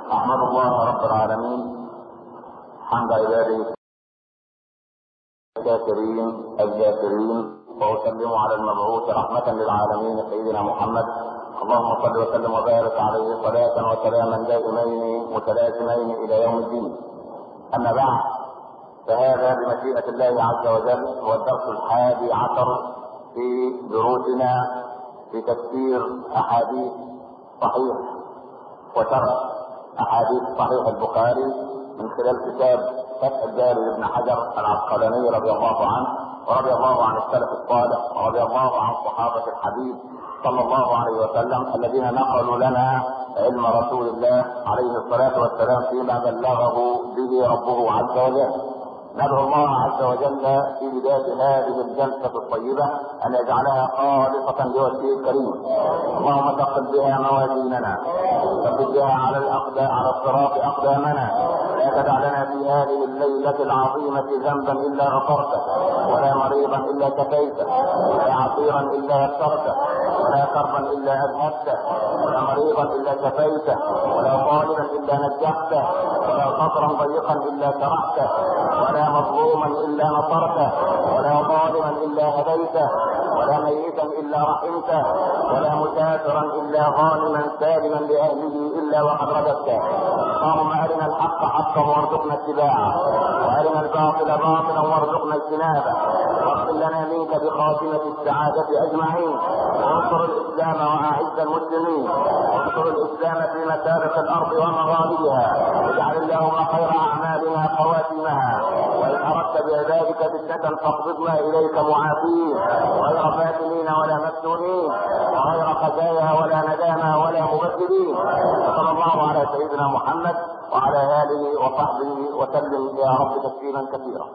احمد الله رب العالمين حمد عباده الشاكرين الذاكرين واسلم على المبعوث رحمة للعالمين سيدنا محمد اللهم صل وسلم وبارك عليه صلاة وسلاما دائمين متلازمين الى يوم الدين اما بعد فهذا بمشيئة الله عز وجل هو الدرس الحادي عشر في دروسنا في تفسير احاديث صحيح وشرح احاديث صحيح البخاري من خلال كتاب فتح الباري لابن حجر العسقلاني رضي الله عنه ورضي الله عن السلف الصالح ورضي الله عن صحابة الحبيب صلى الله عليه وسلم الذين نقلوا لنا علم رسول الله عليه الصلاة والسلام فيما بلغه به ربه عز وجل ندعو الله عز وجل في بداية هذه الجلسة الطيبة أن يجعلها خالصة لوجهه الكريم. اللهم ثقل بها موازيننا، ثبت بها على الأقدام على الصراط أقدامنا، لا تدع لنا في هذه الليلة العظيمة ذنبا إلا غفرته، ولا مريضا إلا كفيته، ولا عصيرا إلا يسرته، ولا كربا إلا أذهبته، ولا مريضا إلا كفيته، ولا طالبا إلا نجحته، ولا قصرا ضيقا إلا شرحته، ولا مظلوما الا نصرته ولا ظالما الا هديته ولا ميتا الا رحمته ولا مسافرا الا ظالما سالما لاهله الا وقد رددته اللهم ارنا الحق حقا وارزقنا اتباعه وارنا الباطل باطلا وارزقنا اجتنابه واغفر لنا منك بخاتمه السعاده اجمعين وانصر الاسلام واعز المسلمين وانصر الاسلام في مشارق الارض ومغاربها واجعل اللهم خير اعمالنا خواتمها وإن أردت بعبادك فتنة فاقبضنا إليك معافين غير فاتنين ولا مفتونين وغير خزايا ولا ندامى ولا مبدلين صلى الله على سيدنا محمد وعلى آله وصحبه وسلم يا رب تسليما كثيرا.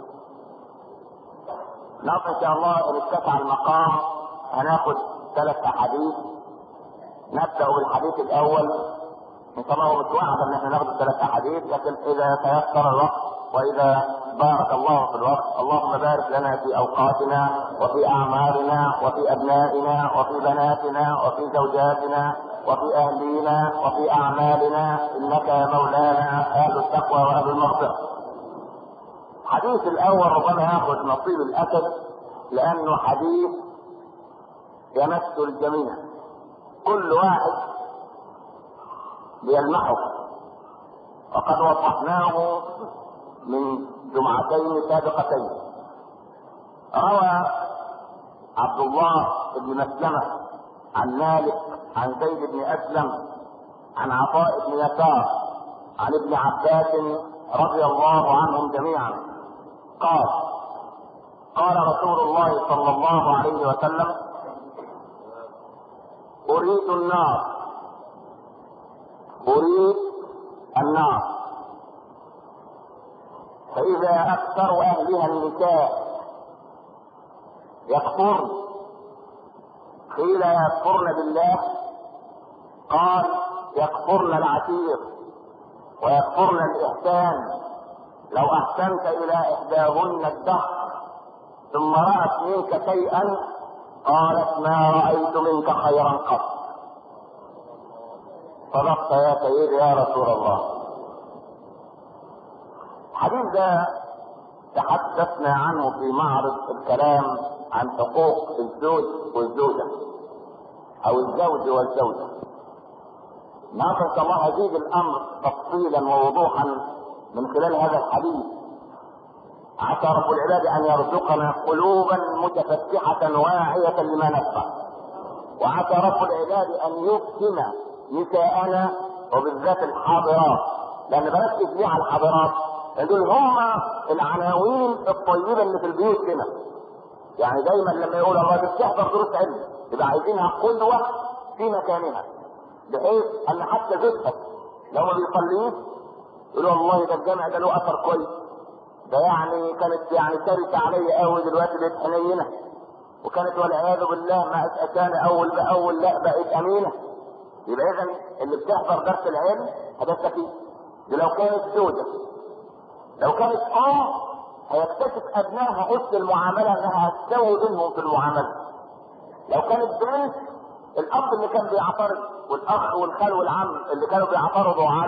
نعم إن شاء الله إن اتسع المقام هناخد ثلاث أحاديث نبدأ بالحديث الأول إن شاء الله مش واحد إن احنا ناخد ثلاث أحاديث لكن إذا تيسر الوقت وإذا بارك الله في الوقت اللهم بارك لنا في اوقاتنا وفي اعمالنا وفي ابنائنا وفي بناتنا وفي زوجاتنا وفي اهلينا وفي اعمالنا انك يا مولانا اهل التقوى واهل المغفره. الحديث الاول ربما ياخذ نصيب الاسد لانه حديث يمس الجميع. كل واحد بيلمحه وقد وضحناه من جمعتين سابقتين روى عبد الله بن مسلمة عن مالك عن زيد بن أسلم عن عطاء بن يسار عن ابن عباس رضي الله عنهم جميعا قال قال رسول الله صلى الله عليه وسلم أريد النار أريد النار فإذا أكثر أهلها النساء يكفرن قيل يكفرن بالله قال يكفرن العشير ويكفرن الإحسان لو أحسنت إلى إحداهن الدهر ثم رأت منك شيئا قالت ما رأيت منك خيرا قط صدقت يا سيدي يا رسول الله الحديث ده تحدثنا عنه في معرض الكلام عن حقوق الزوج والزوجة أو الزوج والزوجة. النهارده إن شاء الله هزيد الأمر تفصيلا ووضوحا من خلال هذا الحديث. عسى رب العباد أن يرزقنا قلوبا متفتحة واعية لما نسمع. وعسى رب العباد أن يفتن نساءنا وبالذات الحاضرات لأن بركز ليه على الحاضرات دول هم العناوين الطيبه اللي في البيوت هنا يعني دايما لما يقول الله بتحضر دروس علم يبقى عايزينها قدوه في مكانها بحيث ان حتى زوجها لو ما بيصليش يقولوا والله ده الجامع ده له اثر كويس ده يعني كانت يعني كارثه عليا قوي دلوقتي بقت حنينه وكانت والعياذ بالله ما اتاني اول باول لا بقت امينه يبقى اذا اللي بتحضر درس العلم هتستفيد دي لو كانت زوجه لو كانت ام هيكتشف ابنائها حسن المعامله انها هتساوي بينهم في المعامله لو كانت بنت الاب اللي كان بيعترض والاخ والخال والعم اللي كانوا بيعترضوا على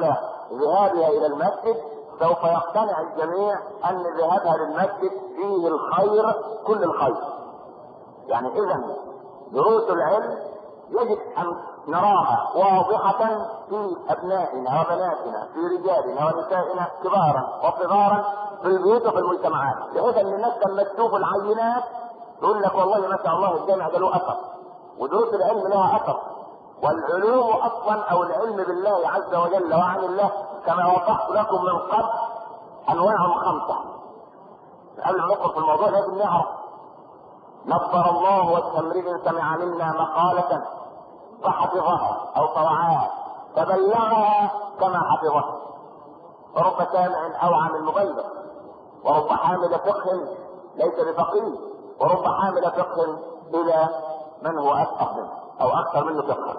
ذهابها الى المسجد سوف يقتنع الجميع ان ذهابها للمسجد فيه الخير كل الخير يعني اذا دروس العلم يجب ان نراها واضحة في ابنائنا وبناتنا في رجالنا ونسائنا كبارا وصغارا في البيوت وفي المجتمعات بحيث ان الناس لما تشوف العينات يقول لك والله ما شاء الله الجامع ده له اثر ودروس العلم لها اثر والعلوم اصلا او العلم بالله عز وجل وعن الله كما وضحت لكم من قبل انواع خمسه قبل ما ندخل في الموضوع لازم نعرف نظر الله وجه امرئ سمع منا مقالة فحفظها او طوعها فبلغها كما حفظها ورب سامع اوعى من مبلغ ورب حامل فقه ليس بفقيه ورب حامل فقه الى من هو افقه منه او اكثر منه فقها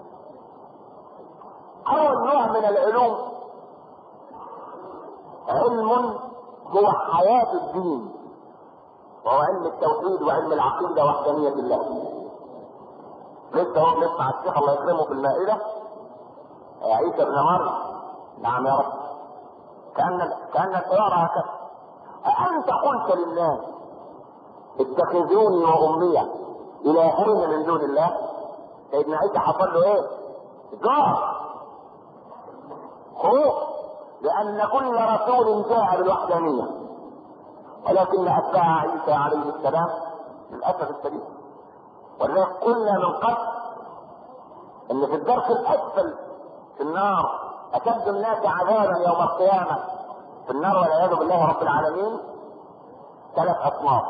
اول نوع من العلوم علم هو حياة الدين وهو علم التوحيد وعلم العقيدة وحدانية الله لسه هو بنسمع الشيخ الله يكرمه في المائدة عيسى بن مريم نعم يا رب كأن كأن الحوار هكذا أأنت قلت للناس اتخذوني وأمي إلهين من دون الله سيدنا عيسى حصل له إيه؟ جار خوف لأن كل رسول جاء بالوحدانية ولكن أتباع عيسى عليه السلام للأسف الشديد ولذلك قلنا من قبل ان في الدرك الاسفل في النار اشد الناس عذابا يوم القيامه في النار والعياذ بالله رب العالمين ثلاث اصناف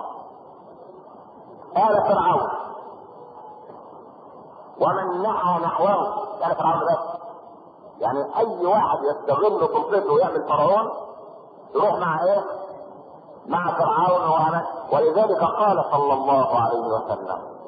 آل فرعون ومن نحى نحوه آل فرعون بس يعني اي واحد يستغل سلطته ويعمل فرعون يروح مع ايه؟ مع فرعون وهمان ولذلك قال صلى الله عليه وسلم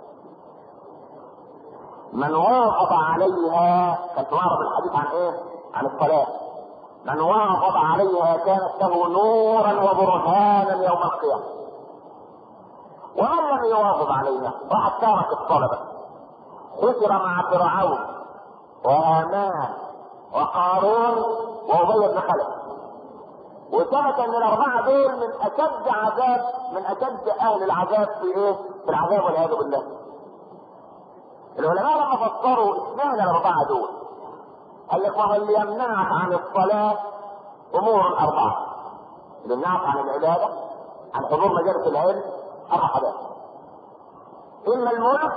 من واظب عليها كانت معرض الحديث عن ايه؟ عن الصلاة من واظب عليها كانت له نورا وبرهانا يوم القيامة ومن لم يواظب عليها راح تارك الطلبة خسر مع فرعون وهامان وقارون وابي بن خلف وثبت ان الاربعه دول من اشد عذاب من اشد اهل العذاب في ايه؟ في العذاب والعياذ بالله. العلماء لما فسروا اشمعنى الاربعه دول قال لك وهو اللي يمنعك عن الصلاه امور اربعه اللي يمنعك عن العباده عن حضور مجالس العلم اربع حاجات اما الملك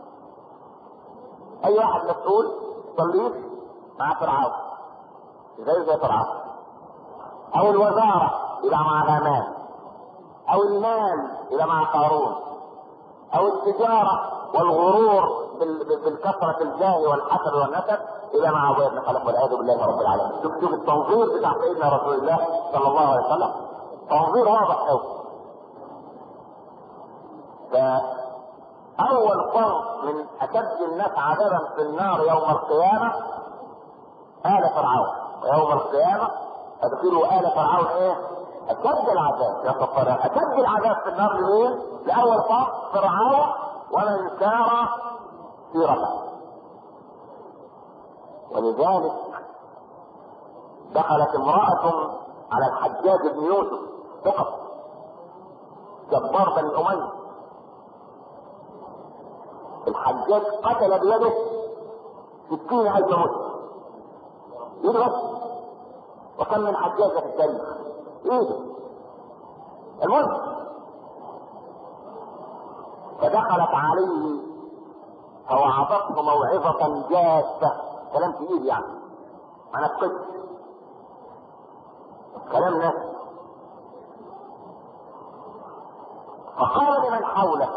اي واحد مسؤول صليت مع فرعون زي زي فرعون او الوزاره يبقى مع هامان او المال يبقى مع قارون او التجاره والغرور بالكثرة الجاه والحسد والنسب إلى مع أبويا بن خلف والعياذ بالله رب العالمين. شوف شوف التنظير بتاع سيدنا رسول الله صلى الله عليه وسلم. تنظير واضح قوي. فأول فرد من أشد الناس عذابا في النار يوم القيامة آل فرعون. ويوم القيامة أدخلوا آل فرعون إيه؟ أشد العذاب يا كفار أشد العذاب في النار لمين؟ لأول فرد فرعون ومن سار سيرته ولذلك دخلت امرأة على الحجاج بن يوسف فقط جبار بن أمية الحجاج قتل بيده ستين ألف مسلم يده بس وكم من حجاج في التاريخ ايده المهم فدخلت عليه فوعظته موعظة جافة كلام تقيل يعني ما نفقدش كلام ناس فقال لمن حوله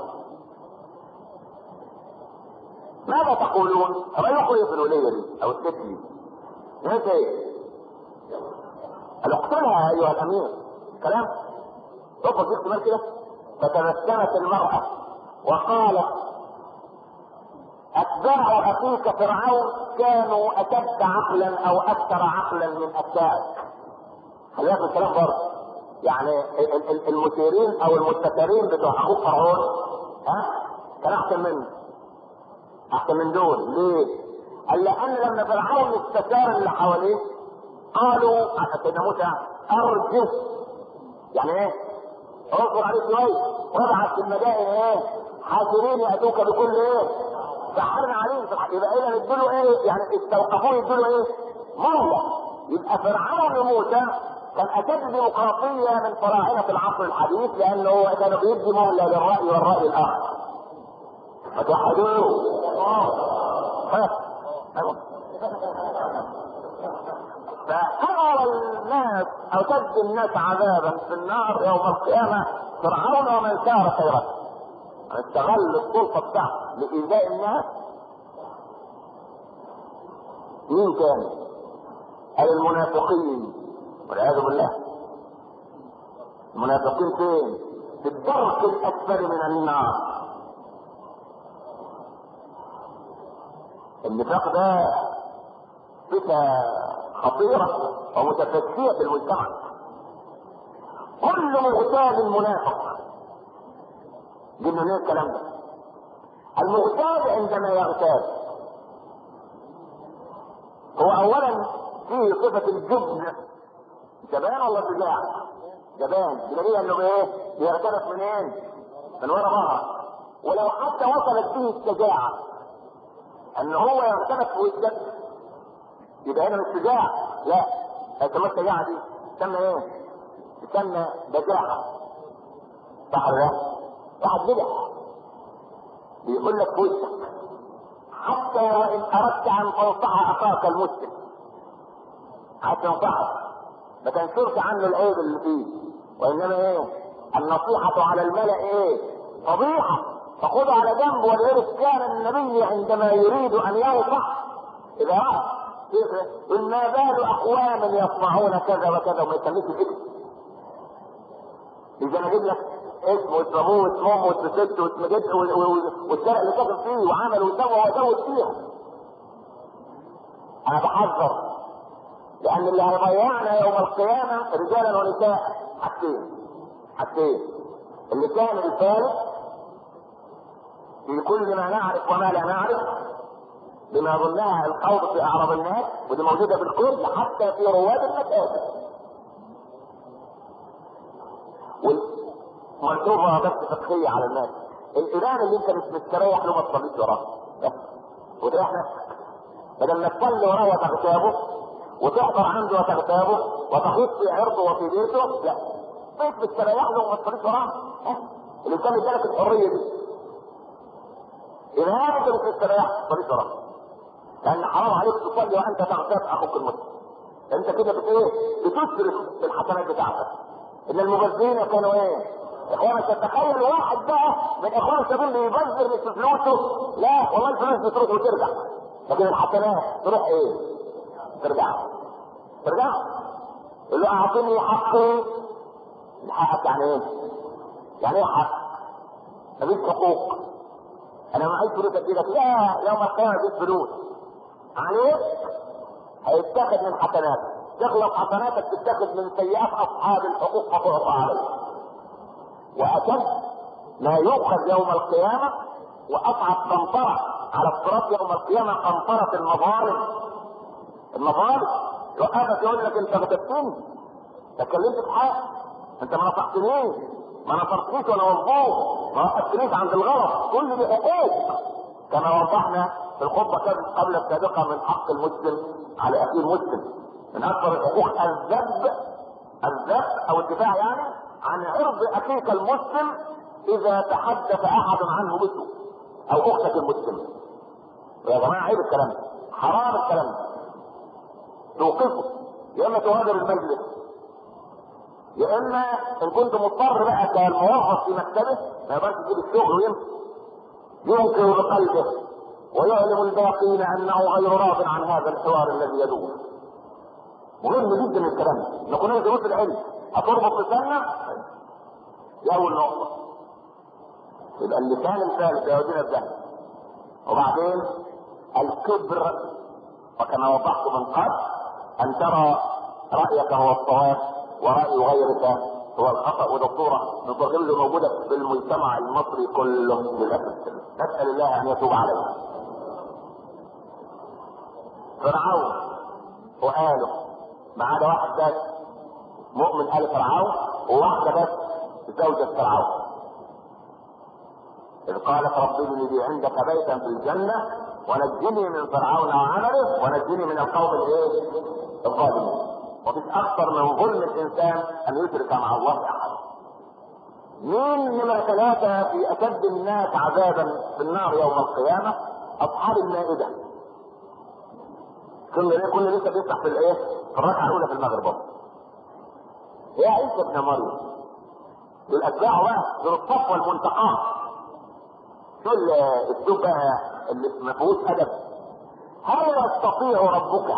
ماذا تقولون؟ رأيكم ايه في الولية دي او الست دي؟ ليس ايه؟ قال اقتلها ايها الامير كلام تقف في احتمال كده فتبسمت المرأة وقالت اتباع اخيك فرعون كانوا اشد عقلا او اكثر عقلا من اتباعك خلي بالك الكلام برضه يعني المثيرين او المستثارين بتوع اخوك فرعون ها كان احسن منه احسن من دول ليه؟ قال لان لما فرعون استثار اللي حواليه قالوا سيدنا موسى ارجف يعني ايه؟ اصبر عليه شويه وابعث في المدائن ايه؟ حاضرين ياتوك بكل ايه؟ سحرنا عليهم يبقى اذا ادوا ايه؟ يعني استوقفوه يدوا ايه؟ مهله يبقى فرعون موسى كان اشد ديمقراطيه من فراعنه العصر الحديث لانه كانوا بيدي مهله للراي والراي الاخر. فتوحدوه. فأمر الناس أشد الناس عذابا في النار يوم القيامة فرعون ومن سار خيرته. استغل السلطة بتاعته لإيذاء الناس. مين كان؟ المنافقين والعياذ بالله. المنافقين فين؟ في الدرك الأسفل من النار. النفاق ده صفة خطيرة ومتفشية في المجتمع كل مغتاب منافق جبنا ليه الكلام ده المغتاب عندما يغتاب هو اولا فيه صفة الجبن جبان ولا شجاع؟ جبان بدليل انه بايه؟ بيغترف منين؟ من ورا ظهره ولو حتى وصلت به الشجاعة ان هو يغترف في وجهك يبقى هنا مش شجاع لا تسمى الشجاعة دي تسمى ايه؟ تسمى بجاحة صح ولا لا؟ واحد بدع بيقول لك في وشك حتى وان اردت ان تنصح اخاك المسلم حتى تنصحه ما تنشرش عنه العيب اللي فيه وانما ايه؟ النصيحة على الملأ ايه؟ فضيحة فخذه على جنب ولذلك كان النبي عندما يريد ان ينصح اذا رأى إن ما بال أقوام يصنعون كذا وكذا وما يسميش الاسم. إذا أنا أجيب لك اسم واسم أبوه واسم أمه واسم ست واسم جد والشارع اللي ساكن فيه وعمل وسوى وزود فيها. أنا بحذر لأن اللي هيضيعنا يوم القيامة رجالا ونساء حاجتين حاجتين اللسان الفارغ في كل ما نعرف وما لا نعرف بما ظنها الخوض في اعراض الناس ودي موجوده في الكل حتى في رواد المساجد. والملحوظه بس فقهيه على الناس. الامام اللي انت مش مستريح له ما تصليش وراه. بس وتريح نفسك. بدل ما تصلي وراه وتغتابه وتحضر عنده وتغتابه وتخوض في عرضه وفي بيته لا. بيت مستريح له وما تصليش وراه. الانسان ادالك الحريه دي. إذا انت مش مستريح ما تصليش وراه. لان حرام عليك تصلي وانت تغتاب اخوك المسلم انت كده بت ايه بتسرف الحسنات بتاعتك ان المبذرين كانوا ايه اخوانا تتخيل واحد بقى من اخوان السبيل اللي يبذر مش في فلوسه لا والله الفلوس بتروح وترجع لكن الحسنات تروح ايه ترجع ترجع يقول له اعطني حقي حقك يعني ايه يعني ايه حق مفيش حقوق انا معيش فلوس اديلك لا يوم القيامه مفيش فلوس عليك هيتاخد من حسناتك تخلص حسناتك تتاخد من سيئات اصحاب الحقوق فتعطى عليك واشد ما يؤخذ يوم القيامه واصعب قنطره على الصراط يوم القيامه قنطره المظالم المظالم يوقفك يقول لك انت غتبتني انت اتكلمت في حق انت ما نصحتنيش ما نصرتنيش وانا مظلوم ما وقفتنيش عند الغلط كل دي حقوق كما وضحنا في الخطبه قبل السابقه من حق المسلم على اخيه المسلم من اكثر الحقوق الذب الذب او الدفاع يعني عن عرض اخيك المسلم اذا تحدث احد عنه مثله او اختك المسلمه يا جماعه عيب الكلام ده حرام الكلام ده توقفه يا اما تغادر المجلس يا اما ان كنت مضطر بقى كالموظف في مكتبه ما يقدرش يجيب الشغل ويمشي ينكر بقلبه ويعلم الباقين انه غير راض عن هذا الحوار الذي يدور مهم جدا الكلام ده نكون دروس العلم هتربط لساننا دي اول نقطه يبقى اللسان الثالث يودينا في ده وبعدين الكبر وكما وضحت من قبل ان ترى رايك هو الصواب وراي غيرك هو الخطا وده صوره نظهر موجوده في المجتمع المصري كله للاسف نسال الله ان يتوب علينا فرعون وآله ما عدا واحد بس مؤمن ال فرعون وواحده بس زوجة فرعون إذ قالت رب ابن لي عندك بيتا في الجنة ونجني من فرعون وعمله ونجني من القوم الايه؟ الظالمين. ومش أكثر من ظلم الإنسان أن يشرك مع الله أحد. مين نمرة ثلاثة في أشد الناس عذابا في النار يوم القيامة؟ أصحاب المائدة. كل كل لسه بيفتح في الإيه؟ في الركعة الأولى في المغرب. يا عيسى ابن مريم دول أتباعه بقى دول الصفوة المنتقاه شو الاسلوب بقى اللي ما فيهوش ادب هل يستطيع ربك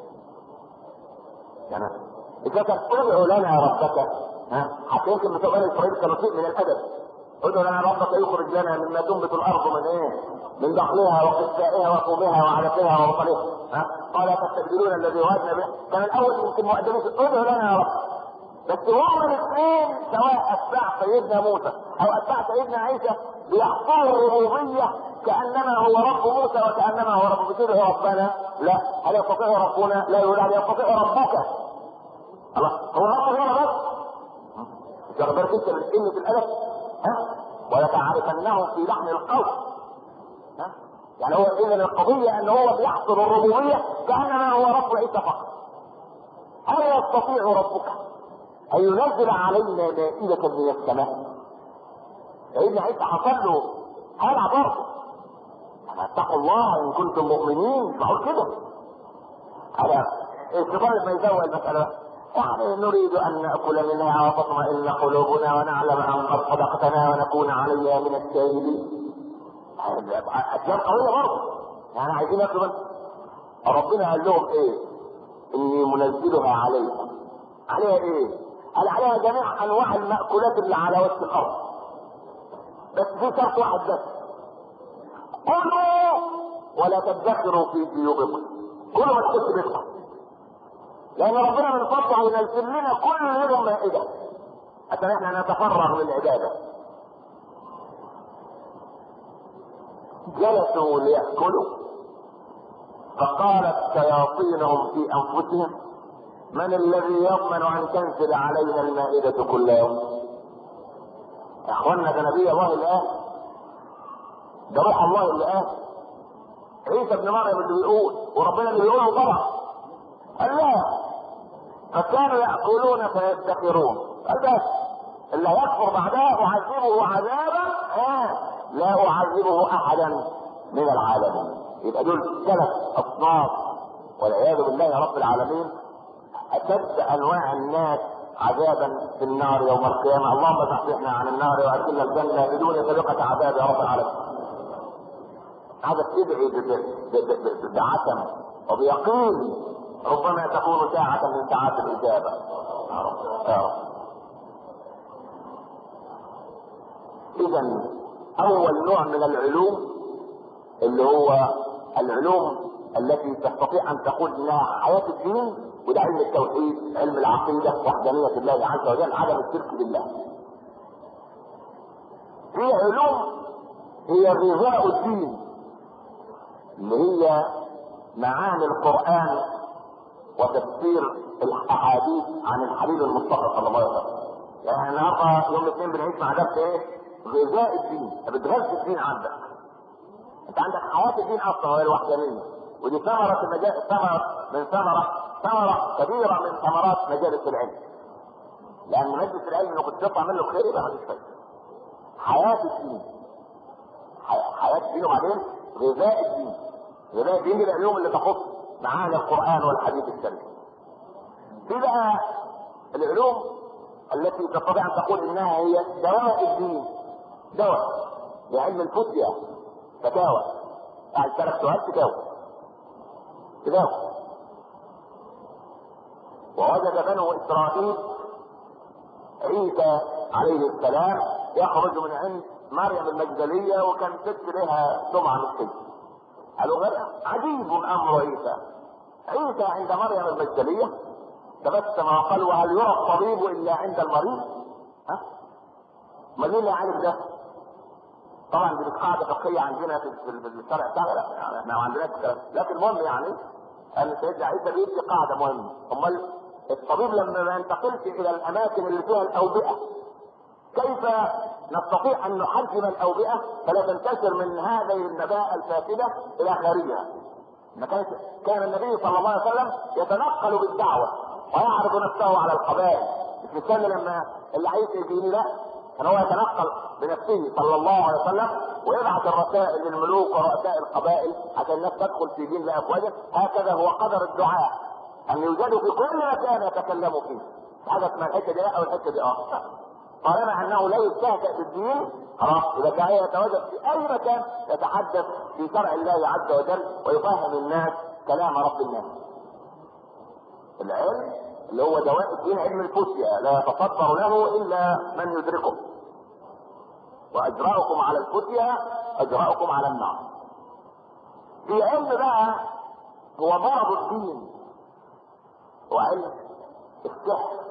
يعني اذا كان ادعو لنا ربك ها حتى يمكن بتوع بني اسرائيل كانوا شيء من الادب ادعو لنا ربك يخرج لنا مما تنبت الارض من ايه؟ من دخلها وقسائها وفومها وعلفها وبصلها ها قال تستبدلون الذي وعدنا به كان الاول يمكن مقدمين ادعو لنا يا رب بس هما الاثنين سواء اتباع سيدنا موسى او اتباع سيدنا عيسى بيحصلوا الربوبيه كانما هو رب موسى وكانما هو رب بتقول هو ربنا لا هل يستطيع ربنا لا يقول هل يستطيع ربك الله هو رب هنا بس مش واخد بالك انت من قله الادب ها ولتعرفنهم في لحن القول ها يعني هو اذا القضيه ان هو بيحصل الربوبيه كانما هو رب عيسى فقط هل يستطيع ربك ان ينزل علينا مائدة من السماء سيدنا عيسى حصل له هلع برضه اتقوا الله ان كنتم مؤمنين بقول كده على الشيطان لما يزوق المسألة يعني نريد ان ناكل منها وتطمئن قلوبنا ونعلم ان قد صدقتنا ونكون عليها من الشاهدين اشياء قوية برضه يعني عايزين ياكلوا منها ربنا قال لهم ايه اني منزلها عليكم عليها ايه قال عليها جميع انواع المأكولات اللي على وجه الارض بس في شرط واحد بس كلوا ولا تدخروا في جيوبكم كلوا ما تخش بيتكم لان ربنا من فضله ينزل لنا كل يوم مائده عشان احنا نتفرغ للعباده جلسوا ليأكلوا فقالت شياطينهم في انفسهم من الذي يضمن ان تنزل علينا المائدة كل يوم يا اخوانا ده نبي الله الان ده روح الله الان عيسى ابن مريم اللي بيقول وربنا اللي بيقوله طبعا قال لا فكانوا ياكلون فيدخرون قال بس اللي هيكفر بعدها اعذبه عذابا آه لا اعذبه احدا من العالمين يبقى دول ثلاث اصناف والعياذ بالله رب العالمين اشد انواع الناس عذابا في النار يوم القيامه اللهم تحفظنا عن النار وادخلنا الجنه بدون سابقه عذاب يا رب العالمين هذا تدعي بعتم وبيقين ربما تكون ساعة من ساعات الإجابة يا رب يا رب إذا أول نوع من العلوم اللي هو العلوم التي تستطيع أن تقول إنها حياة الدين وده علم التوحيد علم العقيدة وحدانية الله عز وجل عدم الشرك بالله في علوم هي غذاء الدين اللي هي معاني القرآن وتفسير الاحاديث عن الحبيب المصطفى صلى الله عليه وسلم. يعني النهارده يوم الاثنين بنعيش مع درس ايه؟ غذاء الدين، بتغذي الدين عندك. انت عندك حياه الدين اصلا وهي الوحدانيه، ودي ثمره المجال ثمره من ثمره ثمره كبيره من ثمرات مجالس العلم. لان مجلس العلم لو كنت تطلع منه خير يبقى مفيش فايده. حياه الدين. حياه الدين وبعدين غذاء الدين. غذاء الدين دي العلوم اللي تخص معاني القرآن والحديث الشريف. في بقى العلوم التي تستطيع أن تقول إنها هي دواء الدين. دواء. لعلم الفتية فتاوى. بعد ثلاث سؤال تجاوب. تجاوب. ووجد بنو إسرائيل عيسى عليه السلام يخرج من عند مريم المجدلية وكان ست لها سمعة مسكينة. قالوا عجيب امر عيسى عيسى عند مريم المجدليه تبسم وقال وهل يرى الطبيب الا عند المريض؟ ها؟ ما مين اللي عارف ده؟ طبعا دي قاعده فقهيه عندنا في الشرع بتاعنا لا احنا ما عندناش الكلام لكن المهم يعني ان سيدنا عيسى بيدي قاعده مهمه امال الطبيب لما ما ينتقلش الى الاماكن اللي فيها الاوبئه كيف نستطيع ان نحجم الاوبئه فلا تنتشر من هذه النباء الفاسده الى خارجها ما كان كان النبي صلى الله عليه وسلم يتنقل بالدعوه ويعرض نفسه على القبائل مش مستني لما اللي عايز يجيني لا كان هو يتنقل بنفسه صلى الله عليه وسلم ويبعث الرسائل للملوك ورؤساء القبائل عشان الناس تدخل في دين بافواجه هكذا هو قدر الدعاء ان يوجدوا في كل مكان يتكلموا فيه حاجه اسمها الحته دي لا او الحته دي اه طالما انه لا يستهزأ بالدين خلاص اذا كان يتواجد في اي مكان يتحدث في شرع الله عز وجل ويفهم الناس كلام رب الناس. العلم اللي هو دواء الدين علم الفتيا لا يتصدر له الا من يدركه. واجراؤكم على الفتيا اجراؤكم على النار. في علم بقى هو مرض الدين هو علم السحر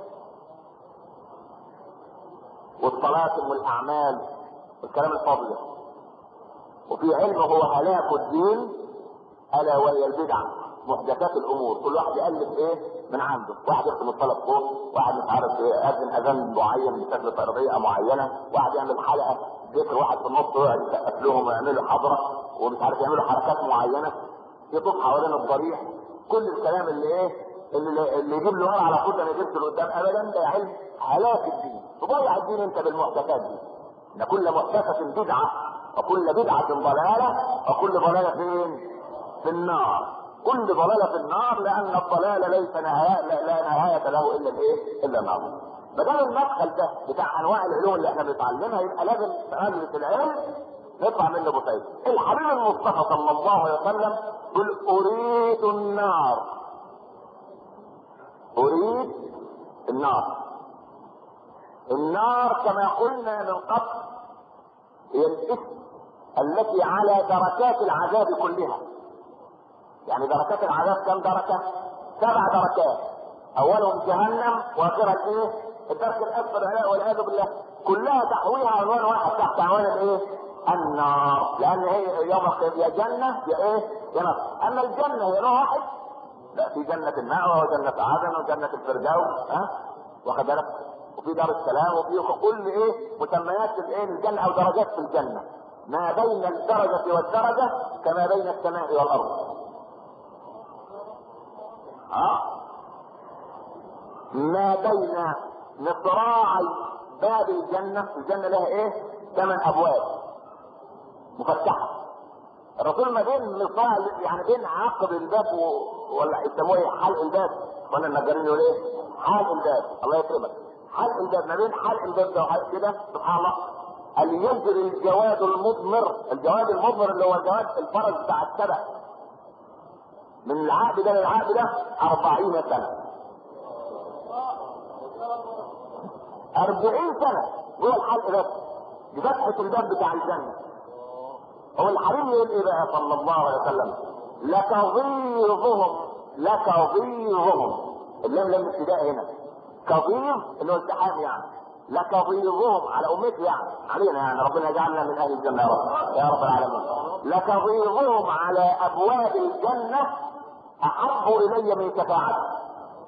والطلاسم والاعمال والكلام الفاضي ده وفي علم هو هلاك الدين الا وهي البدع محدثات الامور كل واحد يالف ايه من عنده واحد يختم الصلاه فوق واحد مش عارف ايه اذن اذان معين بشكل تربيه معينه واحد يعمل حلقه ذكر واحد في النص يقعد يسقف لهم ويعملوا حضره ومش عارف يعملوا حركات معينه يطوف حوالين الضريح كل الكلام اللي ايه اللي, اللي يجيب له ورا على طول ما يجيبش لقدام ابدا ده علم هلاك الدين تضيع الدين انت بالمحدثات دي ان كل محدثه بدعه وكل بدعه ضلاله وكل ضلاله فين؟ في النار كل ضلاله في النار لان الضلال ليس نهايه لا, لا نهايه له الا الايه؟ الا النار ما دام المدخل ده بتاع انواع العلوم اللي احنا بنتعلمها يبقى لازم في مجلس العلم نطلع منه بطيء الحبيب المصطفى صلى الله عليه وسلم يقول اريد النار اريد النار النار كما قلنا من قبل هي الاسم التي على دركات العذاب كلها يعني دركات العذاب كم دركة سبع دركات اولهم جهنم واخرها ايه الدرك الاسفل والعياذ بالله كلها تحويها عنوان واحد تحت عنوان الايه النار لان هي يوم القيامه يا جنه يا ايه يا نار اما الجنه هي نوع واحد لا في جنة المأوى وجنة عدن وجنة الفردوس ها واخد بالك وفي دار السلام وفي كل ايه مسميات الايه الجنة او درجات في الجنة ما بين الدرجة والدرجة كما بين السماء والأرض ها ما بين مصراعي باب الجنة الجنة لها ايه ثمان ابواب مفتحة الرسول ما بين مصراع يعني بين عقب الباب و... ولا يسموه ايه حلق الباب ولا النجارين يقول ايه حلق الباب الله يكرمك حلق الباب ما بين حلق الباب ده وحلق كده سبحان الله قال يجري الجواد المضمر الجواد المضمر اللي هو الجواد الفرج بتاع السبع من العقد ده للعقد ده أربعين سنة أربعين سنة جوه الحلق ده بفتحة الباب بتاع الجنة هو الحبيب يقول ايه بقى صلى الله عليه وسلم لكظيظهم لكظيظهم اللام لام ابتداء هنا كظيظ اللي هو السحاب يعني لكظيظهم على امتي يعني علينا يعني ربنا يجعلنا من اهل الجنه يا رب يا رب العالمين لكظيظهم على ابواب الجنه احب الي من شفاعتي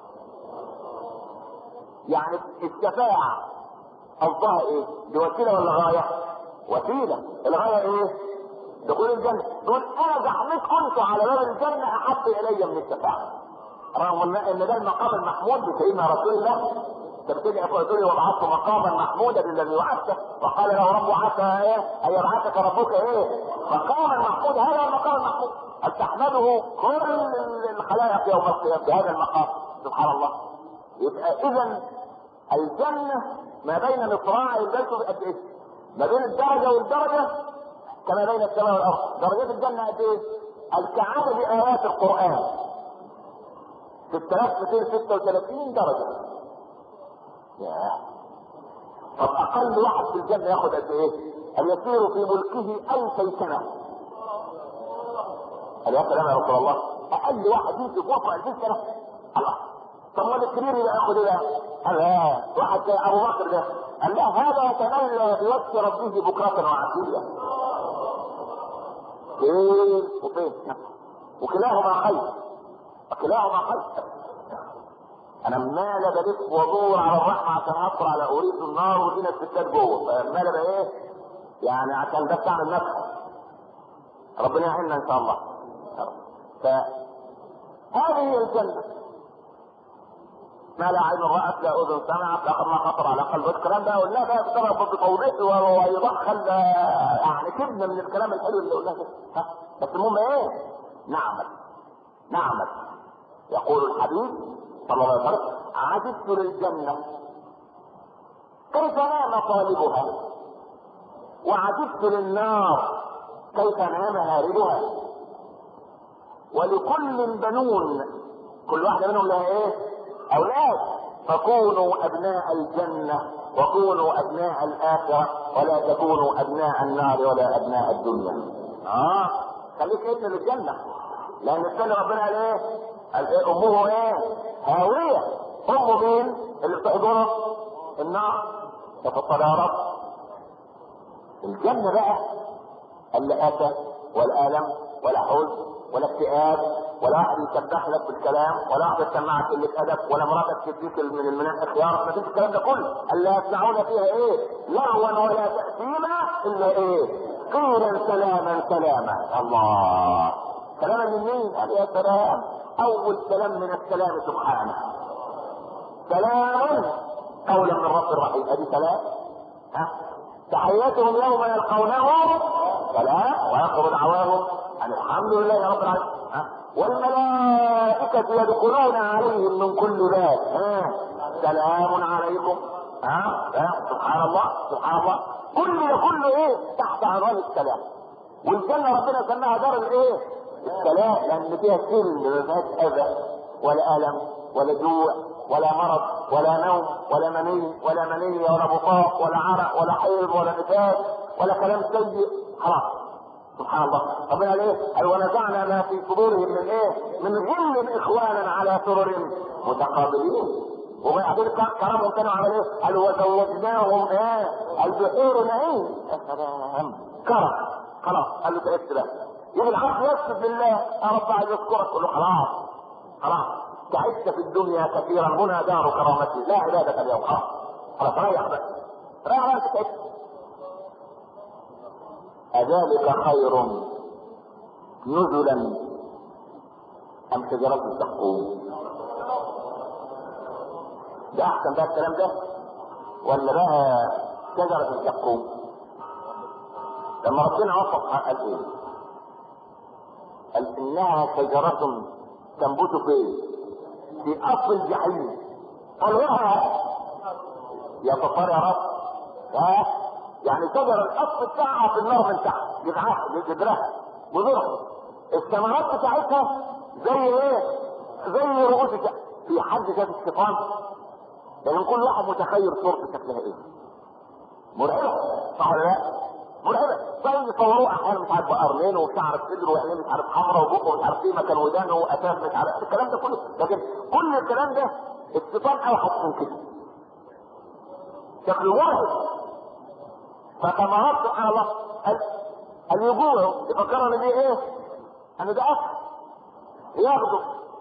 يعني الشفاعه قصدها ايه؟ دي وسيله ولا غايه؟ وسيله الغايه ايه؟ دخول الجنة دول انا زحمت كنت على باب الجنة احب الي من الشفاعة رغم ان ده المقام المحمود بسيدنا رسول الله تبتدي تقول لي وبعثت مقاما محمودا للذي وعدته وقال له رب عسى ايه ان يبعثك ربك ايه مقاما محمودا هذا المقام المحمود هل تحمده كل الخلائق يوم القيامه بهذا المقام سبحان الله يبقى اذا الجنه ما بين مصراعي البيت قد ايه؟ ما بين الدرجه والدرجه كما بين السماء والارض درجات الجنه قد ايه؟ الكعادة بآيات القرآن 6236 درجة ياه طب أقل واحد في الجنة ياخد قد إيه؟ أن يسير في ملكه ألفي سنة قال يا سلام يا رسول الله أقل واحد يمشي في ملكه ألفي سنة الله طب ما الكبير يبقى ياخد ايه قال لا واحد زي ابو بكر ده قال لا هذا يتمنى بوجه ربه بكرة وعشية فين وفين وكلاهما خير وكلاهما خير انا مال بلف وادور على الرحمه عشان اطلع على اريد النار ودينا الستات جوه فمال بقى ايه يعني عشان ده بتعمل نفسه ربنا يعيننا ان شاء الله فهذه هي الجنه ما لا عين رأت لا أذن سمعت لا ما خطر على قلب الكلام ده قلنا ده بسبب بطولته ويدخل يعني كلمة من الكلام الحلو اللي قلناه ده بس المهم ايه؟ نعمل نعمل يقول الحبيب صلى الله عليه وسلم عجبت للجنة كيف نام طالبها وعجبت للنار كيف نام هاربها ولكل بنون كل واحدة منهم لها ايه اولاد فكونوا ابناء الجنة وكونوا ابناء الاخرة ولا تكونوا ابناء النار ولا ابناء الدنيا اه خليك ابن للجنة لان الجنة ربنا قال ايه قال ايه امه ايه هاوية امه مين اللي بتحضره النار تفضل يا رب الجنة بقى اللي اتى والالم ولا حزن ولا اكتئاب ولا واحد يسبح لك بالكلام ولا واحد يسمعك قله ادب ولا مراتك تديك من المناخ خيار ما فيش الكلام ده كله الا يسمعون فيها ايه لغوا ولا تاثيما الا ايه قيلا سلاما سلاما الله سلاما من مين؟ قال يا سلام اول سلام من السلام سبحانه سلام قولا من رب الرحيم ادي سلام ها تحياتهم يوم يلقونه سلام واخر دعواهم ان الحمد لله رب العالمين والملائكة يدخلون عليهم من كل باب ها سلام عليكم ها سبحان الله سبحان الله كل ده كله ايه تحت عنوان السلام والجنة ربنا سماها دار الايه السلام لان فيها سلم ما فيهاش اذى ولا الم ولا جوع ولا مرض ولا نوم ولا مني ولا منية ولا بطاق ولا عرق ولا حيض ولا نفاس ولا كلام سيء خلاص سبحان الله ربنا قال ايه؟ قال ونزعنا ما في صدورهم من ايه؟ من غل اخوانا على سرر متقابلين وبعدين كرمهم كانوا عمل ايه؟ قال وزوجناهم ايه؟ البحور نعيم يا سلام كرم خلاص قال له تعبت بقى يجي العبد يسجد لله يا رب عايز يذكرك يقول له خلاص خلاص تعبت في الدنيا كثيرا هنا دار كرامتي لا عبادة اليوم خلاص خلاص ريح بقى ريح بقى تعبت أذلك خير نزلا أم شجرة الزقوم ده أحسن بقى الكلام ده ولا بقى شجرة الزقوم لما ربنا وصف قال ايه قال انها شجرة تنبت في في اصل الجحيم طلعها يا كفار يا رب ها يعني شجر الاصل بتاعها في النار من تحت جذعها جذرها بذرها الثمرات بتاعتها زي ايه؟ زي رؤوس في حد شاف الشيطان لان كل واحد متخيل صورته شكلها ايه؟ مرعبه صح ولا لا؟ مرعبه طيب يصوروه احيانا مش عارف بقرنين وشعر صدره وعينيه مش عارف حمراء وبقه مش عارف ايه مكان ودانه واساس مش عارف الكلام ده كله لكن كل الكلام ده الشيطان اوحش من كده شكله مرعب فثمرات سبحان الله اللي يجوعوا يفكروا ان دي ايه؟ ان ده اكل ياخدوا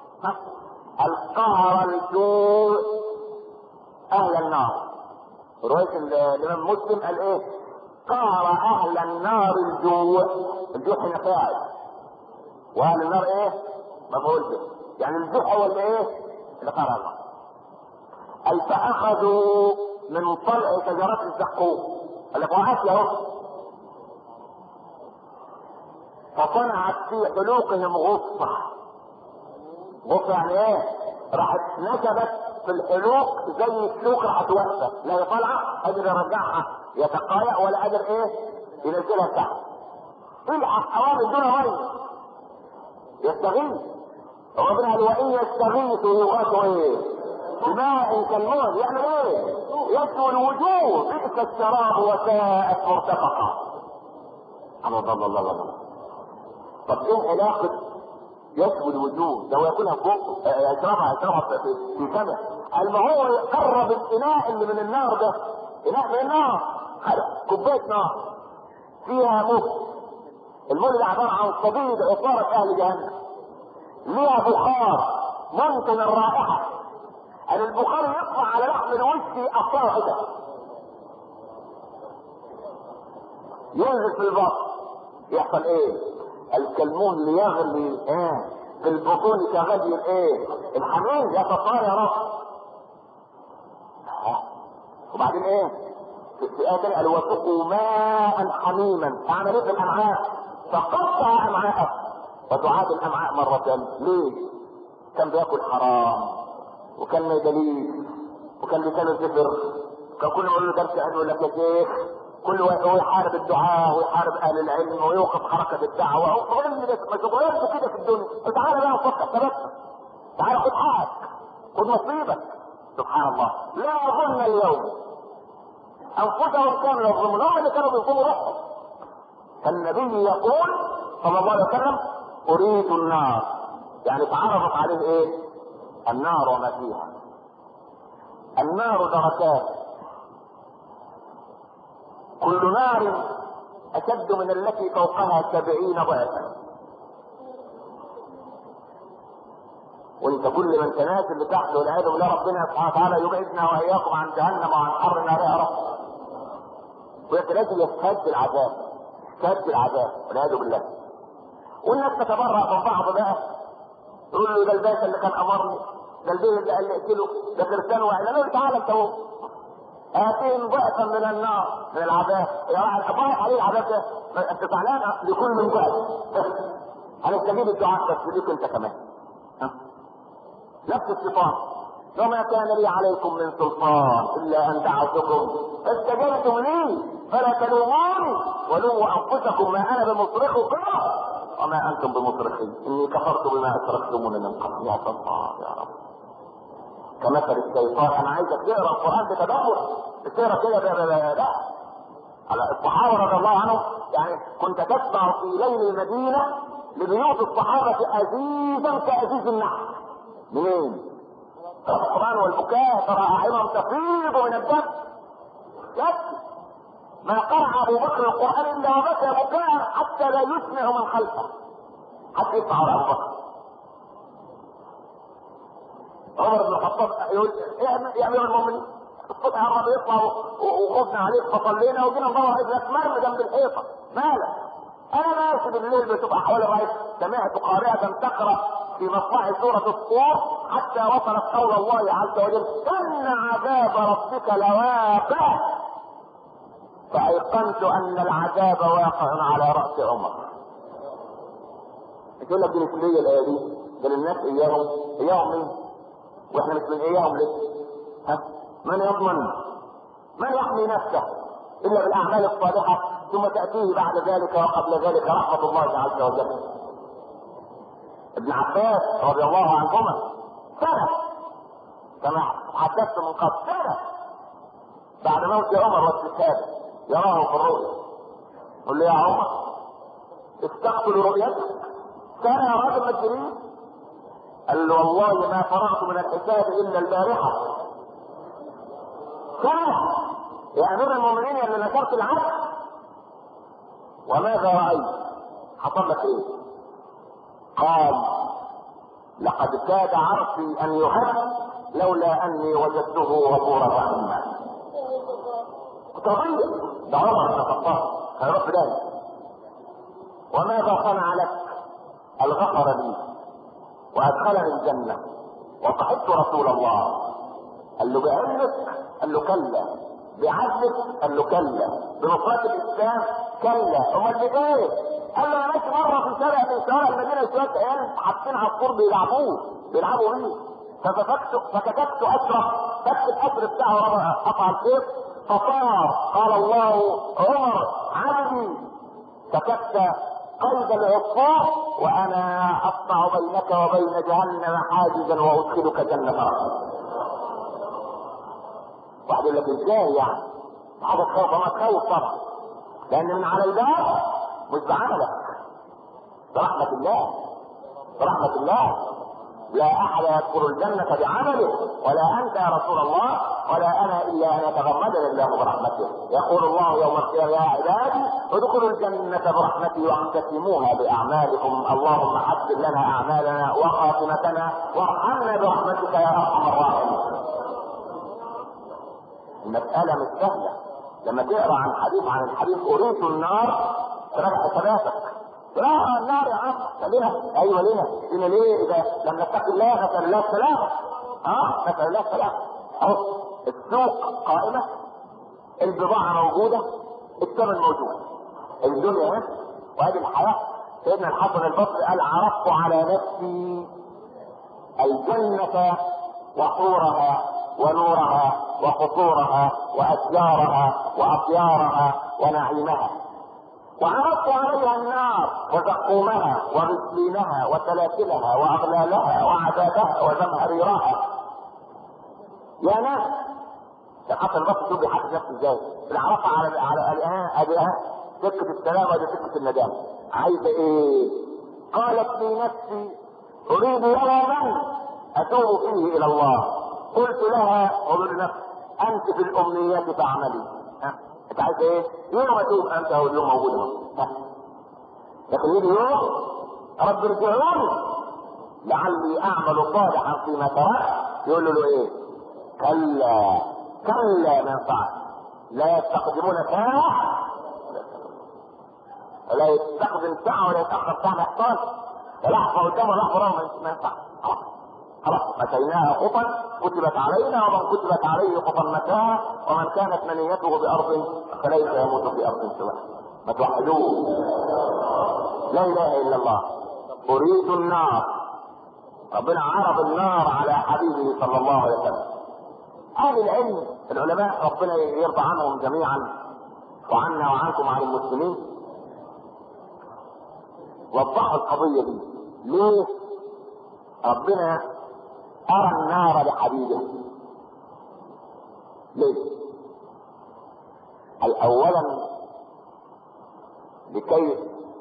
القهر الجوع اهل النار رواية الامام مسلم قال ايه؟ قهر اهل النار الجوع الجوع هنا فاعل واهل النار ايه؟ مفعول به يعني الجوع هو اللي ايه؟ اللي قهر الله قال فاخذوا من طلع شجرة الزقوم قال لك وقف اهو فصنعت في حلوقهم غصة غصة يعني ايه؟ راحت نكبت في الحلوق زي السوق راحت واقفة لا هي طالعة قادر يرجعها يتقايع ولا قادر ايه؟ ينزلها تحت الحق حوالي دون مية يستغيث ربنا قال وان يستغيثوا يغاثوا ايه؟ بماء كالموت يعمل ايه؟ يسوى الوجوه بئس الشراب وساءت مرتفقة الله الله الله الله طب ايه علاقة يسوى الوجوه ده هو ياكلها في بقه يشربها يشربها في في فمه قال ما هو يقرب الاناء اللي من النار ده اناء من النار كوبايه نار فيها موت المول ده عباره عن صديد عصاره اهل جهنم ليها بخار ممكن الرائحه ان يقطعوا حتت ينزل في البطن يحصل ايه الكلمون ليغلي ايه في البطون كغلي الايه الحميم يتطاير وبعدين ايه في السؤال تاني قال وسقوا ماء حميما اعمل ايه في الامعاء فقطع امعاءه وتعاد الامعاء مرة ليه كان بياكل حرام وكان ما يدليل وكان لسانه زفر كان كل ما يقول له درس علم يقول لك يا شيخ كل هو يحارب الدعاء ويحارب اهل العلم ويوقف حركه الدعوه هو ما تغيرش كده في الدنيا تعالى بقى نفكر تبسم تعالى خد حقك خد نصيبك سبحان الله لا يظن اليوم انفسهم كانوا يظلمون هم اللي كانوا بيظلموا روحهم فالنبي يقول صلى الله عليه وسلم اريد النار يعني تعرفت عليه ايه النار وما فيها النار دركات كل نار اشد من التي فوقها سبعين ضعفا وانت كل من تنازل اللي تحت والعياذ بالله ربنا سبحانه وتعالى يبعدنا واياكم عن جهنم وعن حر نارها رب ويتلازم يستهد العذاب يستهد العذاب والعياذ بالله والناس تتبرأ من بعض بقى يقول له ده الباشا اللي كان امرني ده البيه اللي قال لي اقتله ده كريستيانو واعلان له تعالى انت هو اتيهم ضعفا من النار من العذاب يا واحد ضايق عليه العذاب ده انت زعلان لكل من ضعف هنستجيب الدعاء بس ليك انت كمان ها؟ نفس الشيطان وما كان لي عليكم من سلطان الا ان دعوتكم فاستجبتم لي فلا تلوموني ولوموا انفسكم ما انا بمصرخكم وما انتم بمصرخي اني كفرت بما اشركتموني من قبل يا الله يا رب كمثل الشيطان انا عايزك تقرا القران بتدبر تقرا كده لا لا لا على الصحابه رضي الله عنهم يعني كنت تتبع في ليل المدينه لبيوت الصحابه عزيزا كعزيز النحل منين؟ ترى القران والبكاء ترى اعينهم تفيض من الدم يبكي ما قرأ ابو بكر القران الا وبكى بكاء حتى لا يسمع من خلفه حتى يسمع ابو بكر عمر بن الخطاب يقول يا امير المؤمنين الصبح قرب يطلع وخفنا عليك فصلينا وجينا ندور رجلك مرمي جنب الحيطه مالك؟ انا ماشي بالليل بتبقى حوالي الرئيس سمعت قارئة تقرا في مصلحة سورة الطور حتى وصلت قول الله عز وجل ان عذاب ربك لواقع فايقنت ان العذاب واقع على راس عمر يقول لك دي مش ليا الايه دي ده للناس اياهم اياهم مين؟ واحنا مش من اياهم لسه ها من يضمن من يحمي نفسه الا بالاعمال الصالحه ثم تاتيه بعد ذلك وقبل ذلك رحمه الله عز وجل ابن عباس رضي الله عنهما سنه كما حدثت من قبل سنه بعد موت عمر واستشهاده يراه في الرؤيا قل له يا عمر استقبل رؤيتك كان يا راجل مجرين قال له والله ما فرغت من الحساب الا البارحه كان يا امير المؤمنين يا اللي نشرت العدل وماذا رايت حصل لك ايه قال لقد كاد عرشي ان يهد لولا اني وجدته غفورا رحيما قضية ده عمر بن الخطاب هيروح في ذلك وماذا صنع لك الغفر لي وادخلني الجنة وصحبت رسول الله قال له بعلمك قال له كلا بعدلك قال له كلا بنصرة الاسلام كلا امال بايه؟ قال له انا ماشي مره في شارع من شوارع المدينه شويه عيال حاطين عصفور بيلعبوه بيلعبوا بيه فكتبت فكتبت اشرف كتبت الاسر بتاعه قطع الخيط فصار قال الله عمر عبدي كتبت قيد العصفور وانا اصنع بينك وبين جهنم حاجزا وادخلك جنة رحمة واحد يقول لك ازاي يعني؟ حاجة تخوف ما تخوف طبعا لان من على الباب مش بعملك برحمة الله برحمة الله لا احد يدخل الجنة بعمله ولا انت يا رسول الله ولا انا الا ان يتغمدني الله برحمته يقول الله يوم القيامة يا عبادي ادخلوا الجنة برحمتي واقتسموها باعمالكم اللهم حسن لنا اعمالنا وخاتمتنا وارحمنا برحمتك يا ارحم الراحمين المسألة مش سهلة لما تقرا عن حديث عن الحديث اريد النار تراجع حساباتك لا النار يا عم ليه ايوه ليه ليه ليه اذا لم نتقي الله نسال الله السلامه اه نسال الله السلامه اهو السوق قائمه البضاعه موجوده الثمن موجود الدنيا هنا وهذه الحياه سيدنا الحسن البصري قال عرضت على نفسي الجنه وحورها ونورها وقصورها واشجارها واطيارها ونعيمها وعرضت عليها النار وزقومها وغسلينها وسلاسلها واغلالها وعذابها وزمهريرها يا ناس حتى البصر شوف بيحدث نفسه ازاي العرفه على على الان ادي سكه السلام ودي سكه الندامه عايزه ايه؟ قالت في نفسي اريد يوما اتوب فيه الى الله قلت لها قل نفسي انت في الامنيات فاعملي ها انت عايز ايه؟ يوم اتوب انت هو اليوم موجود ها لكن يجي يوم رب ارجعوني لعلي اعمل صالحا فيما تركت يقول له ايه؟ كلا كلا ما ينفعش لا يستقدمون ساعة ولا يستخدم ساعة ولا يتأخر ساعة ما يحصلش لحظة قدام ولحظة ورا ما ينفعش خلاص خلاص مشيناها خطا كتبت علينا ومن كتبت عليه خطا متاع ومن كانت منيته بأرض فليس يموت في أرض سواها ما توحدوه لا إله إلا الله أريد النار ربنا عرض النار على حبيبه صلى الله عليه وسلم اهل العلم العلماء ربنا يرضى عنهم جميعا وعنا وعنكم عن المسلمين وضحوا القضية دي ليه ربنا أرى النار لحبيبه ليه أولا لكي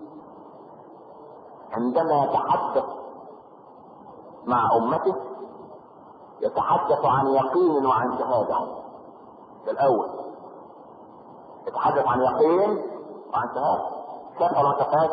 عندما يتحدث مع أمته يتحدث عن يقين وعن شهادة ده الأول يتحدث عن يقين وعن شهادة شاف ولا شافهاش؟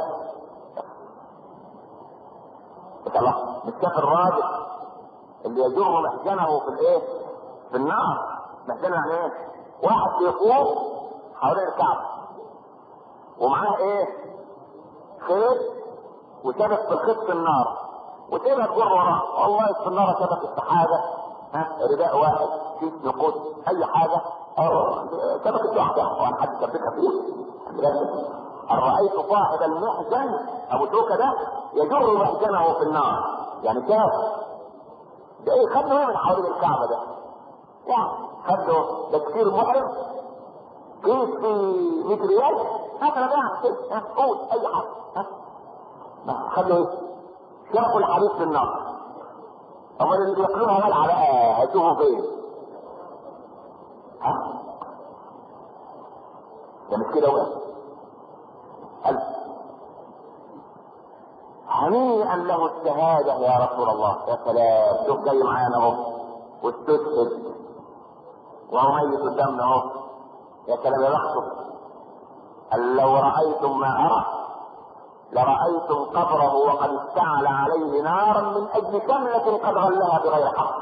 الله مش شاف الراجل اللي يجر محزنه في الايه؟ في النار محزنه يعني ايه؟ واحد بيطوف حوالين الكعبة ومعاه ايه؟ خيط وشبك في الخيط في النار وسيبها تجر وراه والله في النار شبكت في حاجه ها رداء واحد كيس نقود اي حاجه أو شبكت لوحدها وانا حد شبكها فيه أن رأيت صاحب المحزن أبو شوكة ده يجر محزنه في النار يعني شاف ده إيه خده من حوالين الكعبة ده يعني خده ده كتير محرم كيس في 100 ريال مثلا يعني كده قول أي حاجة ها خده إيه؟ شربوا الحديث في النار امال اللي ياكلوها ملعى بقى هيشوفوا فين ها ده مش كده ولا قال هنيئا له الشهادة يا رسول الله يا سلام شوف جاي معانا اهو واستشهد وهو ميت قدامنا اهو يا سلام يا بخته قال لو رأيتم ما أرى لرأيتم قبره وقد استعلى عليه نارا من أجل كملة قد غلها بغير حق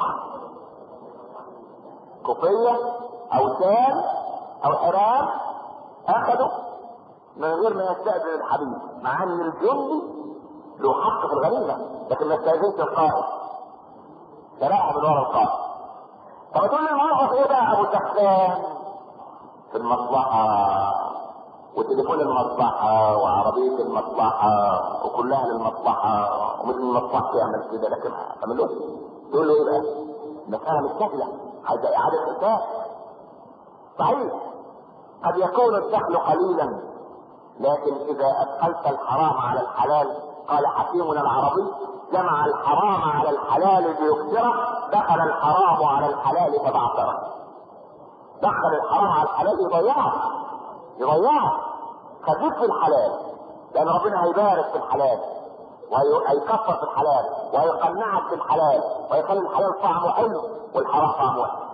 كوفية أو سام أو حرام أخذوا من غير ما يستأذن الحبيب مع أن الجندي له حق في الغنيمة لكن ما استأذنش القائد فراح من ورا القائد طب تقول لي الموقف ايه بقى ابو سخان في المصلحة وتليفون المصلحة وعربية المصلحة وكلها للمصلحة ومثل المصلحة يعمل كده لكن عملوه تقول له ايه بقى؟ المسألة مش سهلة عايزة إعادة حساب صحيح قد يكون الدخل قليلا لكن إذا أدخلت الحرام على الحلال قال حكيمنا العربي جمع الحرام على الحلال ليكثره دخل الحرام على الحلال فبعثره دخل الحرام على الحلال يضيعه يضيعه خليك في الحلال لان ربنا هيبارك في الحلال وهيكفر في الحلال وهيقنعك في الحلال ويخلي الحلال طعمه حلو والحرام طعمه وحش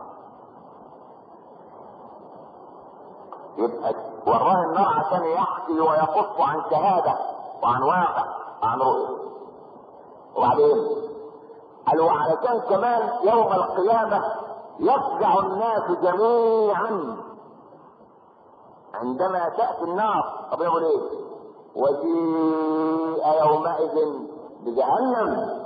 يبقى وراه النار عشان يحكي ويقص عن شهاده وعن واقع وعن رؤيه وبعدين قال وعلشان كمان يوم القيامه يفزع الناس جميعا عندما تأتي النار طب يقول ايه وجيء يومئذ بجهنم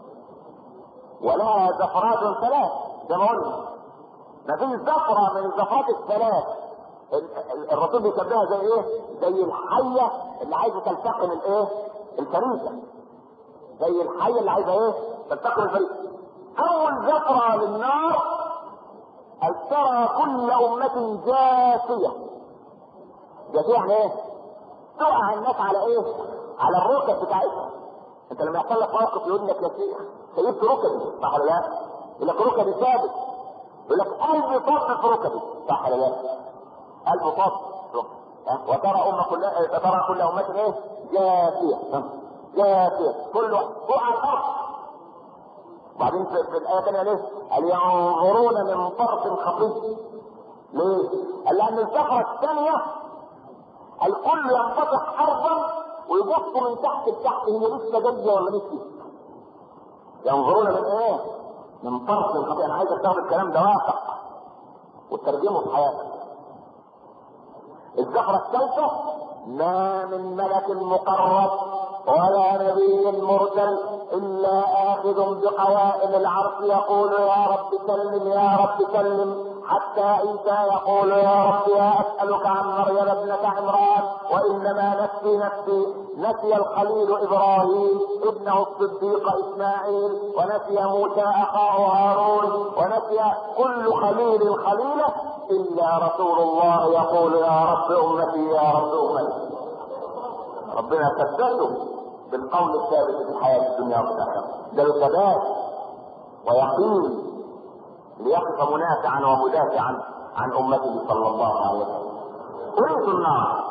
ولها زفرات ثلاث زي ما قلنا ما فيش زفرة من الزفرات الثلاث الرسول بيشبهها زي ايه؟ زي الحية اللي عايزة تلتقم الايه؟ الفريسة زي الحية اللي عايزة ايه؟ تلتقم الفريسة أول زفرة للنار أن ترى كل أمة جاثية جاثية يعني ايه؟ تقع الناس على ايه؟ على الركب بتاعتها انت لما يحصل لك موقف يقول لك يا شيخ سيبت ركبي صح ولا لا؟ يقول لك ركبي ثابت يقول لك قلبي طب في ركبي صح ولا لا؟ قلبه طب وترى أمة كلها ترى كل أمة ايه؟ جاثية جاثية كل فوق على الأرض وبعدين في, في الآية الثانية ليه؟ قال ينظرون من طرف خفي ليه؟ قال لأن الزفرة الثانية الكل ينفتح أرضا ويبصوا من تحت لتحت هي لسه جاية ولا لسه؟ ينظرون من ايه؟ من طرف خفي أنا عايزك تاخد الكلام ده واقع وتترجمه في حياتك الزفرة الثالثة ما من ملك مقرب ولا نبي مرسل إلا آخذ بقوائم العرش يقول يا رب سلم يا رب سلم حتى عيسى يقول يا رب يا أسألك عن مريم ابنة عمران وإنما نفسي نفسي نسي الخليل إبراهيم ابنه الصديق إسماعيل ونسي موسى أخاه هارون ونسي كل خليل خليله إلا رسول الله يقول يا رب أمتي يا رب أمتي ربنا ثبته بالقول الثابت في الحياة الدنيا والآخرة ده الثبات ويقين ليقف منافعا ومدافعا عن أمته صلى الله عليه وسلم أريد النار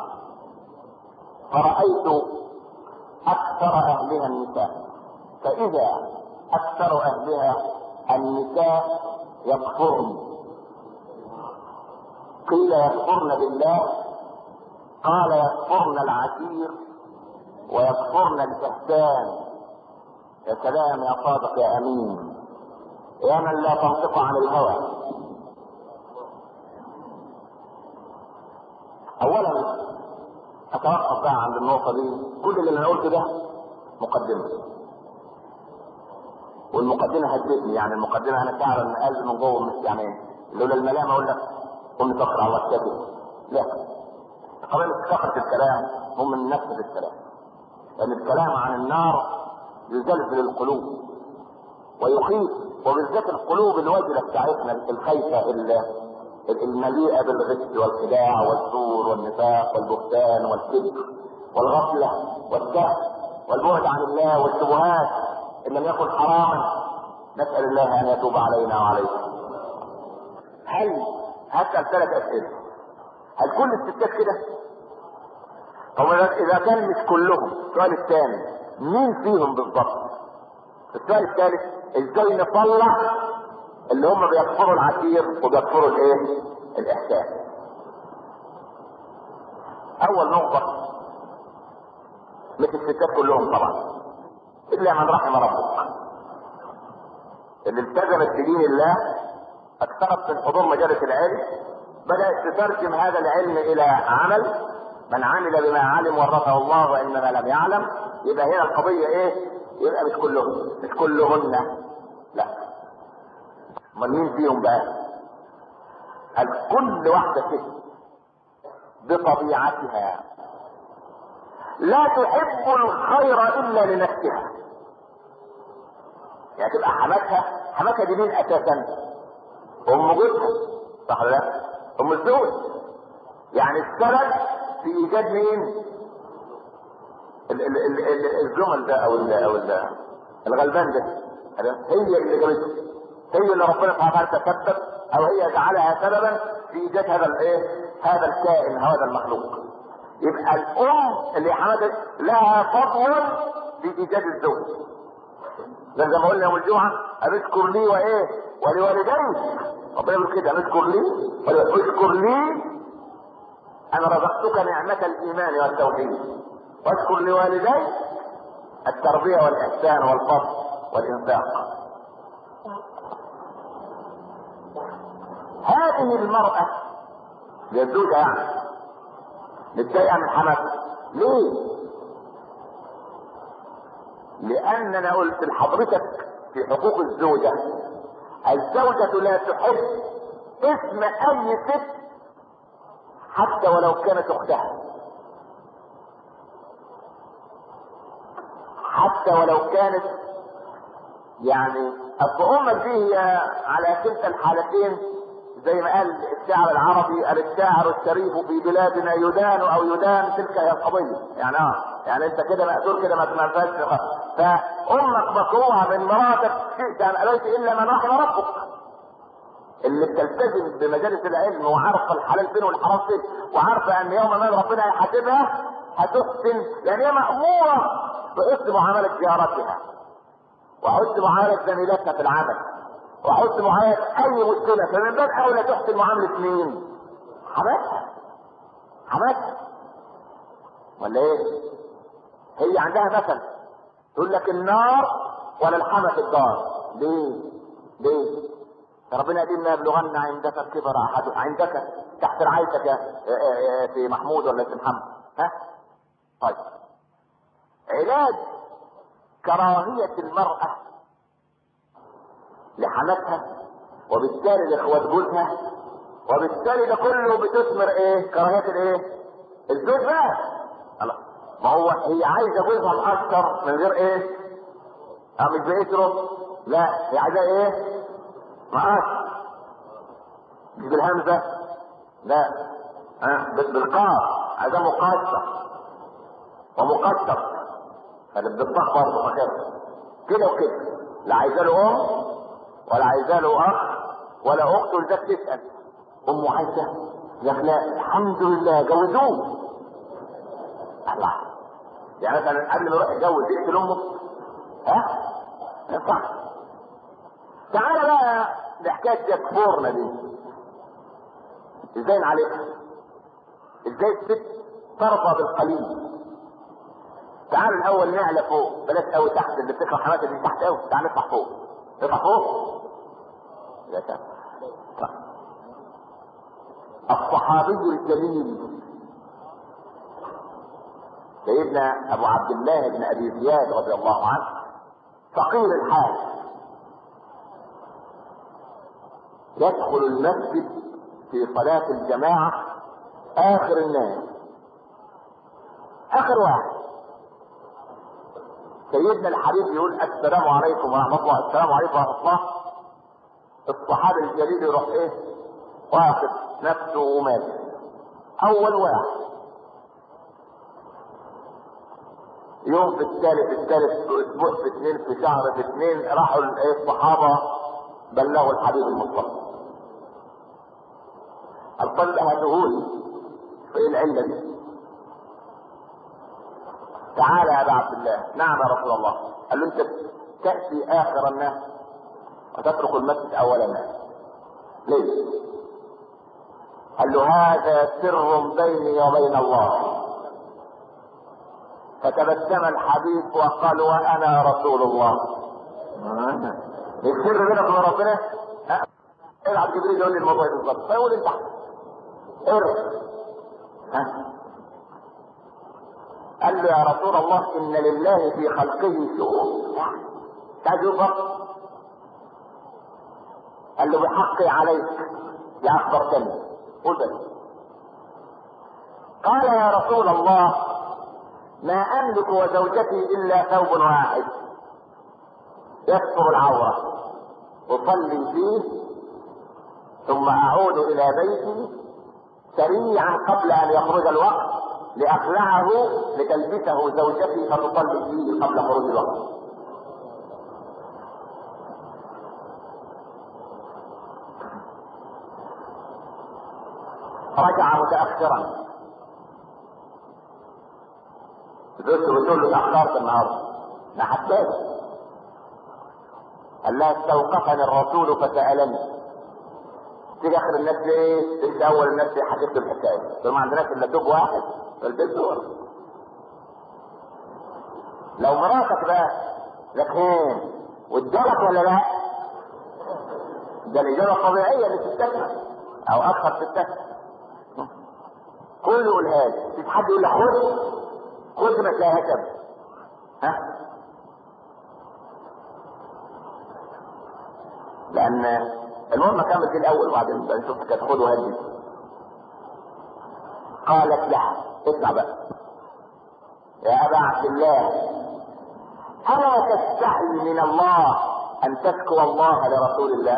فرأيت أكثر أهلها النساء فإذا أكثر أهلها النساء يكفرن قيل يكفرن بالله قال يكفرن العشير ويكفرن الإحسان يا سلام يا صادق يا أمين يا من لا تنطق عن الهوى أولا أتوقف بقى عند النقطة دي كل اللي أنا قلته ده مقدمة والمقدمة هتجيبني يعني المقدمة أنا شعر إن قلبي من جوه مش يعني لولا الملامة أقول لك قم تقرا على الكتاب لا قبل كثرة الكلام هم من نفس الكلام لأن الكلام عن النار يزلزل القلوب ويخيف وبالذات القلوب الوجلة بتاعتنا الخايفة المليئة بالغش والخداع والزور والنفاق والبهتان والكذب والغفلة والسهو والبعد عن الله والشبهات إن لم يكن حراما نسأل الله أن يتوب علينا وعليكم هل هسأل ثلاث أسئلة هل كل الستات كده؟ طب إذا كان مش كلهم السؤال الثاني مين فيهم بالضبط؟ السؤال الثالث ازاي نطلع اللي هم بيكفروا العشير وبيكفروا الايه؟ الاحسان. اول نقطة مش الستات كلهم طبعا الا من رحم ربك. اللي التزمت بدين الله اكثرت من حضور مجالس العلم بدأت تترجم هذا العلم الى عمل من عمل بما علم ورثه الله وانما لم يعلم يبقى هنا القضية ايه؟ يبقى مش كلهم مش كلهن لا امال مين فيهم بقى هل كل واحدة ست بطبيعتها لا تحب الخير الا لنفسها يعني تبقى حماتها حماتها دي مين اساسا ام جوزها صح ولا لا ام الزوج يعني السبب في ايجاد مين الجمل ده او ال او ال الغلبان ده هي اللي جابته هي اللي ربنا سبحانه وتعالى تسبب او هي جعلها سببا في ايجاد هذا الايه هذا الكائن هذا المخلوق يبقى الام اللي حمدت لها فضل في ايجاد الزوج زي ما قلنا يوم الجمعه ان اشكر لي وايه ولوالديك ربنا يقول كده ان اشكر لي اشكر لي انا رزقتك نعمه الايمان والتوحيد واشكر لوالديك التربيه والاحسان والفضل والانفاق هذه المرأة الزوجة يعني متضايقة من حماتها ليه؟ لأن أنا قلت لحضرتك في حقوق الزوجة الزوجة لا تحب اسم أي ست حتى ولو كانت أختها حتى ولو كانت يعني اصل امك دي هي على كلتا الحالتين زي ما قال الشاعر العربي قال الشاعر الشريف في بلادنا يدان او يدان تلك هي القضيه يعني اه يعني انت كده مأسور كده ما تنفذش فامك مكروهه من مراتك شئت ان ابيت الا من رحم ربك اللي بتلتزم بمجالس العلم وعارفه الحلال فين والحرام فين وعارفه ان يوم ما ربنا هيحاسبها هتحسن لان هي ماموره بحسن معامله جارتها وحسن معامله زميلاتها في العمل وحسن معامله اي مشكله فمن باب اولى تحسن معامله مين؟ حماتها حماتها ولا ايه؟ هي عندها مثل تقول لك النار ولا الحمى في الدار ليه؟ ليه؟ ربنا يقول لا يبلغن عندك الكبر احد عندك تحت رعايتك يا في محمود ولا في محمد ها؟ طيب علاج كراهية المرأة لحماتها وبالتالي لاخوات جوزها وبالتالي ده كله بتثمر ايه؟ كراهية الايه؟ الزوج بقى الله ما هو هي عايزه جوزها مقصر من غير ايه؟ اه مش باسره لا هي عايزاه ايه؟ مقصر مش بالهمزه لا ها آه. بالقاف عايزاه مقصر ومقصر اللي بالضغط برضه فاكرها كده وكده لا عايزه له ام ولا عايزه له اخ ولا اخت ولذلك تسال امه عايزه يا لا الحمد لله جوزوه الله يعني مثلا قبل ما يروح يتجوز يقتل امه ها صح تعالى بقى لحكايه يكفرنا دي ازاي نعالجها ازاي الست ترضى بالقليل تعالوا الاول نعلى فوق بلاش قوي تحت اللي بتكره حماتها دي تحت قوي تعال نطلع فوق نطلع فوق يا سلام الصحابي الجليل سيدنا ابو عبد الله بن ابي زياد رضي الله عنه فقير الحال يدخل المسجد في صلاة الجماعة آخر الناس آخر واحد سيدنا الحبيب يقول السلام عليكم ورحمة الله السلام عليكم ورحمة الله الصحابي الجليل يروح ايه واقف نفسه وماشي أول واحد يوم في الثالث الثالث في اسبوع في اثنين في شهر في اثنين راحوا الصحابه بلغوا الحبيب المصطفى الطلب هاتهولي في ايه العله دي؟ تعالى يا ابا عبد الله نعم يا رسول الله قال له انت تاتي اخر الناس وتترك المسجد اول الناس ليه؟ قال له هذا سر بيني وبين الله فتبسم الحبيب وقال وانا رسول الله السر بينك وبين ربنا ابعت جبريل يقول لي الموضوع بالظبط فيقول انت ارى ها قال له يا رسول الله ان لله في خلقه شؤون تعجب قال له بحقي عليك يا اخبرتني قل بس قال يا رسول الله ما املك وزوجتي الا ثوب واحد يستر العوره اصلي فيه ثم اعود الى بيتي سريعا قبل ان يخرج الوقت لاخلعه لتلبسه زوجتي فتصلي فيه قبل خروج الوقت رجع متاخرا زوجته بتقول له تاخرت النهارده ما حسيت قال لها استوقفني الرسول فسالني تيجي اخر الناس ليه؟ انت اول الناس ليه حكيت الحكايه؟ ما عندناش الا توب واحد في البيت دول لو مراتك بقى لكن وادالك ولا لا؟ ده الاجابه الطبيعيه اللي تستكمل او اكثر ستة كل يقولها لي حد يقول لك خد خد ما تلاقيها كم ها لان المهم كمل في الاول وبعدين نشوف كانت خد وهدي قالت لا اسمع بقى يا ابا عبد الله الا تستحي من الله ان تشكو الله لرسول الله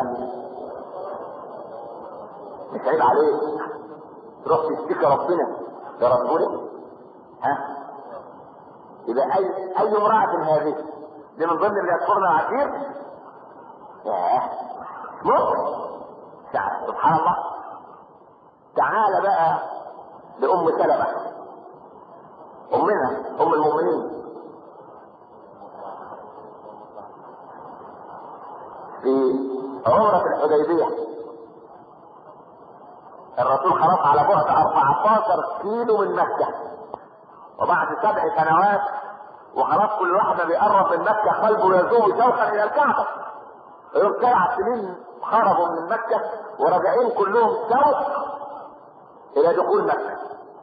مش عيب عليك تروح تشتكي ربنا لرسوله ها يبقى اي اي امرأة هذه دي من ضمن اللي يذكرنا العشير ياه ممكن سبحان الله تعال بقى لأم سلمة أمنا أم المؤمنين في عمرة الحديبية الرسول خلاص على بعد 14 كيلو من مكة وبعد سبع سنوات وخلاص كل واحد ما بيقرب من مكة قلبه يزوم شوقا إلى الكعبة يوم سبع سنين خرجوا من مكة وراجعين كلهم شوق إلى دخول مكة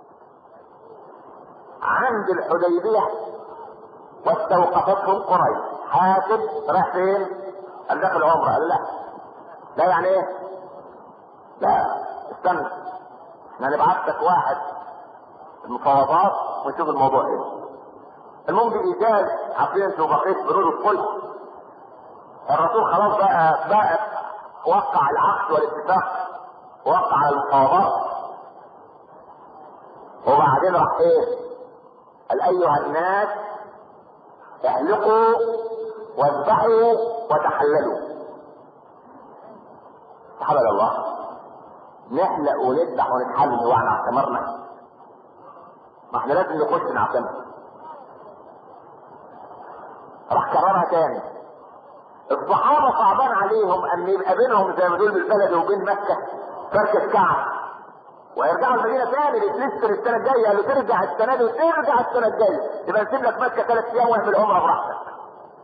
عند الحديبية واستوقفتهم قريش حاسب راح فين؟ قال داخل عمره قال لا لا يعني ايه؟ لا استنى احنا نبعت لك واحد المفاوضات ونشوف الموضوع ايه المهم بإيجاز عارفين انتوا بقيت برود الكل الرسول خلاص بقى بقى وقع العقد والاتفاق وقع على المفاوضات وبعدين راح ايه قال ايها الناس احلقوا واذبحوا وتحللوا حبل الله نحلق ونذبح ونتحلل واحنا اعتمرنا ما احنا لازم نخش نعتمر راح كررها تاني الصحابه صعبان عليهم ان يبقى بينهم زي ما تقول بالبلد وبين مكه فركه كعب ويرجعوا المدينه تاني لسه السنه الجايه قالوا ترجع السنه دي وترجع السنه الجايه يبقى نسيب لك مكه ثلاث ايام واعمل عمره براحتك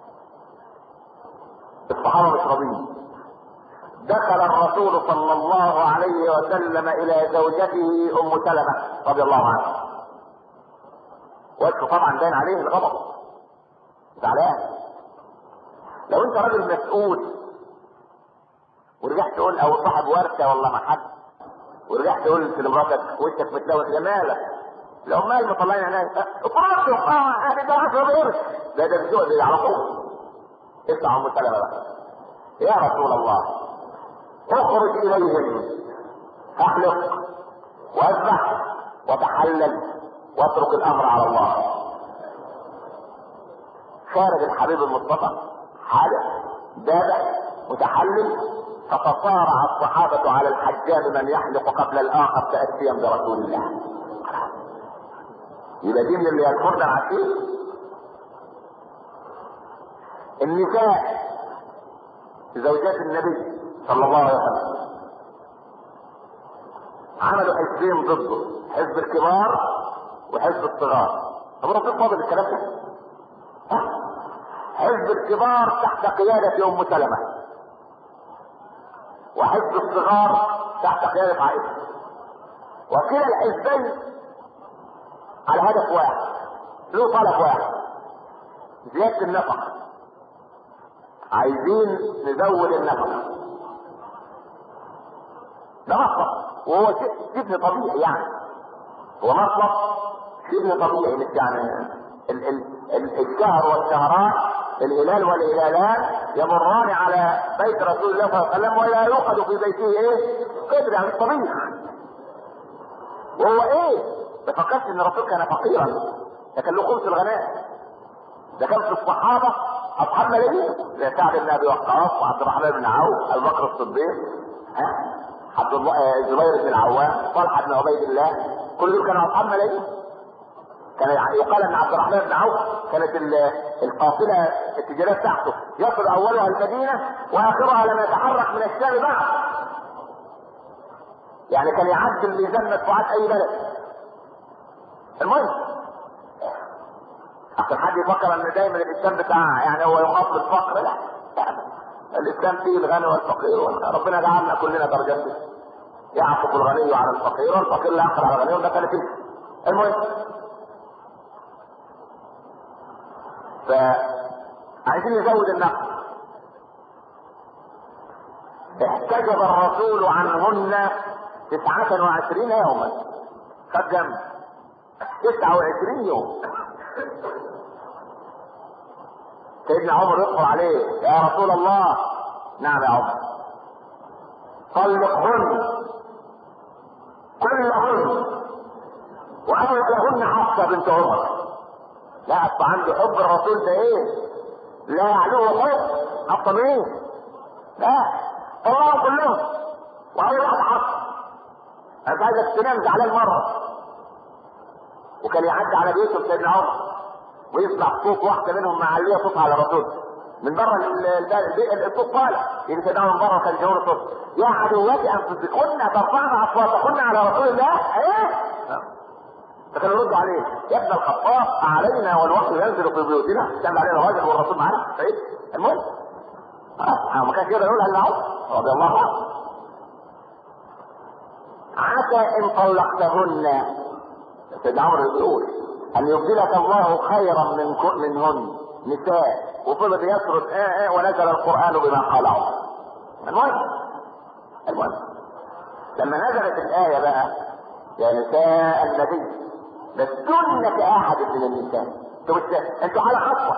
الصحابه مش راضيين دخل الرسول صلى الله عليه وسلم الى زوجته ام سلمه رضي الله عنها وجهه طبعا باين عليه الغضب زعلان لو انت راجل مسؤول ورجعت تقول او صاحب ورشه والله ما حد ورجعت تقول لمراتك وشك متلوث يا مالك العمال مطلعين هناك افرضوا اه انا ده عشر غيرك ده ده الذوق اللي على طول اسمع ام سلمه بقى يا رسول الله اخرج اليهم احلق واذبح وتحلل واترك الامر على الله خارج الحبيب المصطفى حالق ذابح متحلل فتصارع الصحابة على الحجاج من يحلق قبل الآخر تأسيا برسول الله يبقى دي من اللي يذكرنا العشير النساء زوجات النبي صلى الله عليه وسلم عملوا حزبين ضده حزب الكبار وحزب الصغار طب الرسول فاضل الكلام ده حزب الكبار تحت قيادة أم سلمة وحزب الصغار تحت قيادة عائشة وكلا الحزبين على هدف واحد له طلب واحد زيادة النفقة عايزين نزود النفقة ده مطلب وهو شبه طبيعي يعني هو مطلب شبه طبيعي مش يعني ال ال ال الشهر والشهران الهلال والهلالان يمران على بيت رسول الله صلى الله عليه وسلم ولا يوقد في بيته ايه؟ قدر يعني الطبيخ وهو ايه؟ ما فكرش ان الرسول كان فقيرا ده كان له خمس الغنائم ده كان في الصحابه اصحاب ملايين زي سعد بن ابي وقاص وعبد الرحمن بن عوف ابو بكر الصديق ها عبد الله زبير بن العوام طلحه بن عبيد الله كل دول كانوا اصحاب ملايين كان يقال ان عبد الرحمن بن عوف كانت القافله التجاريه بتاعته يصل اولها المدينه واخرها لم يتحرك من الشام بعد يعني كان يعدي الميزان مدفوعات اي بلد المهم عشان حد يفكر ان دايما الاسلام بتاع يعني هو يقف الفقر لا الاسلام فيه الغني والفقير ربنا جعلنا كلنا درجات يعطف الغني على الفقير والفقير لا يعطف على الغني وده كانت المهم فعايزين نزود النقل احتجب الرسول عنهن تسعة وعشرين يوما خد جنب تسعة وعشرين يوم سيدنا عمر يدخل عليه يا رسول الله نعم يا عمر طلقهن كلهن واولهن حفصه بنت عمر لا اصل عنده حب الرسول ده ايه لا يعلوه حب حفصه مين لا طلقوا كلهم واول واحد حفصه انا عايزك تنام زعلان مره وكان يعدي على بيته سيدنا عمر ويسمع صوت واحده منهم معليه صوت على الرسول من بره الصوت طالع يجي سيدنا من بره كان جاور صوت يا عدوات انفسكن ترفعن اصواتكن على رسول الله ايه فكانوا يردوا عليه يا ابن الخطاب علينا والوحي ينزل في بيوتنا كان علينا راجل والرسول معانا طيب المهم اه ما كانش يقدر يقولها الا عمر رضي الله عنه عسى ان طلقتهن سيدنا عمرو بيقول ان يبدلك الله خيرا من منهن نساء وفضل يسرد آه آه ونزل القران بما قال عمر المهم المهم لما نزلت الايه بقى يا نساء النبي لستن كاحد من النساء انتوا انتوا حاله خاصه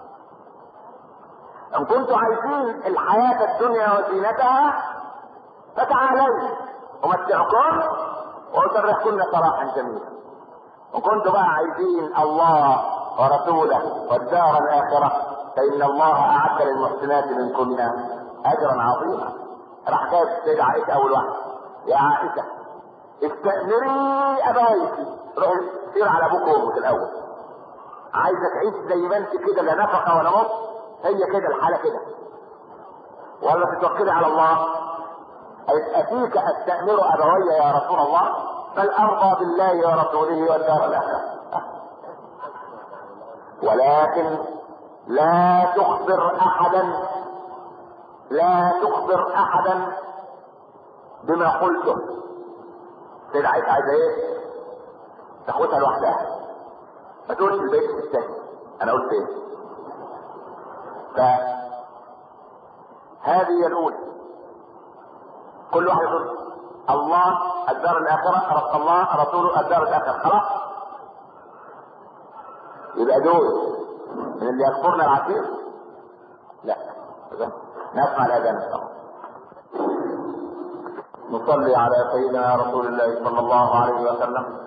ان كنتم عايزين الحياه الدنيا وزينتها فتعالوا امتعكم واسرحكن سراحا جميلا وكنتم بقى عايزين الله ورسوله والدار الاخره فان الله اعد للمحسنات منكن اجرا عظيما راح جايب السيدة عائشة اول واحد يا عائشة استأمري ابويك روحي سير على ابوك وامك الاول عايزة تعيش زي ما انت كده لا نفقة ولا نص هي كده الحالة كده ولا تتوكلي على الله اتيك استأمر ابوي يا رسول الله بل ارضى بالله ورسوله والدار الاخره ولكن لا تخبر احدا لا تخبر احدا بما قلته سيدة عايزة عايزة ايه تاخدها لوحدها ما تقولش البيت الثاني انا قلت ايه فهذه هي الاولى كل واحد يقول الله الدار الاخرة رب الله رسوله الدار الاخرة خلاص يبقى دول من اللي يكفرنا العسير لا نسمع الاذان نصلي على سيدنا رسول الله صلى الله عليه وسلم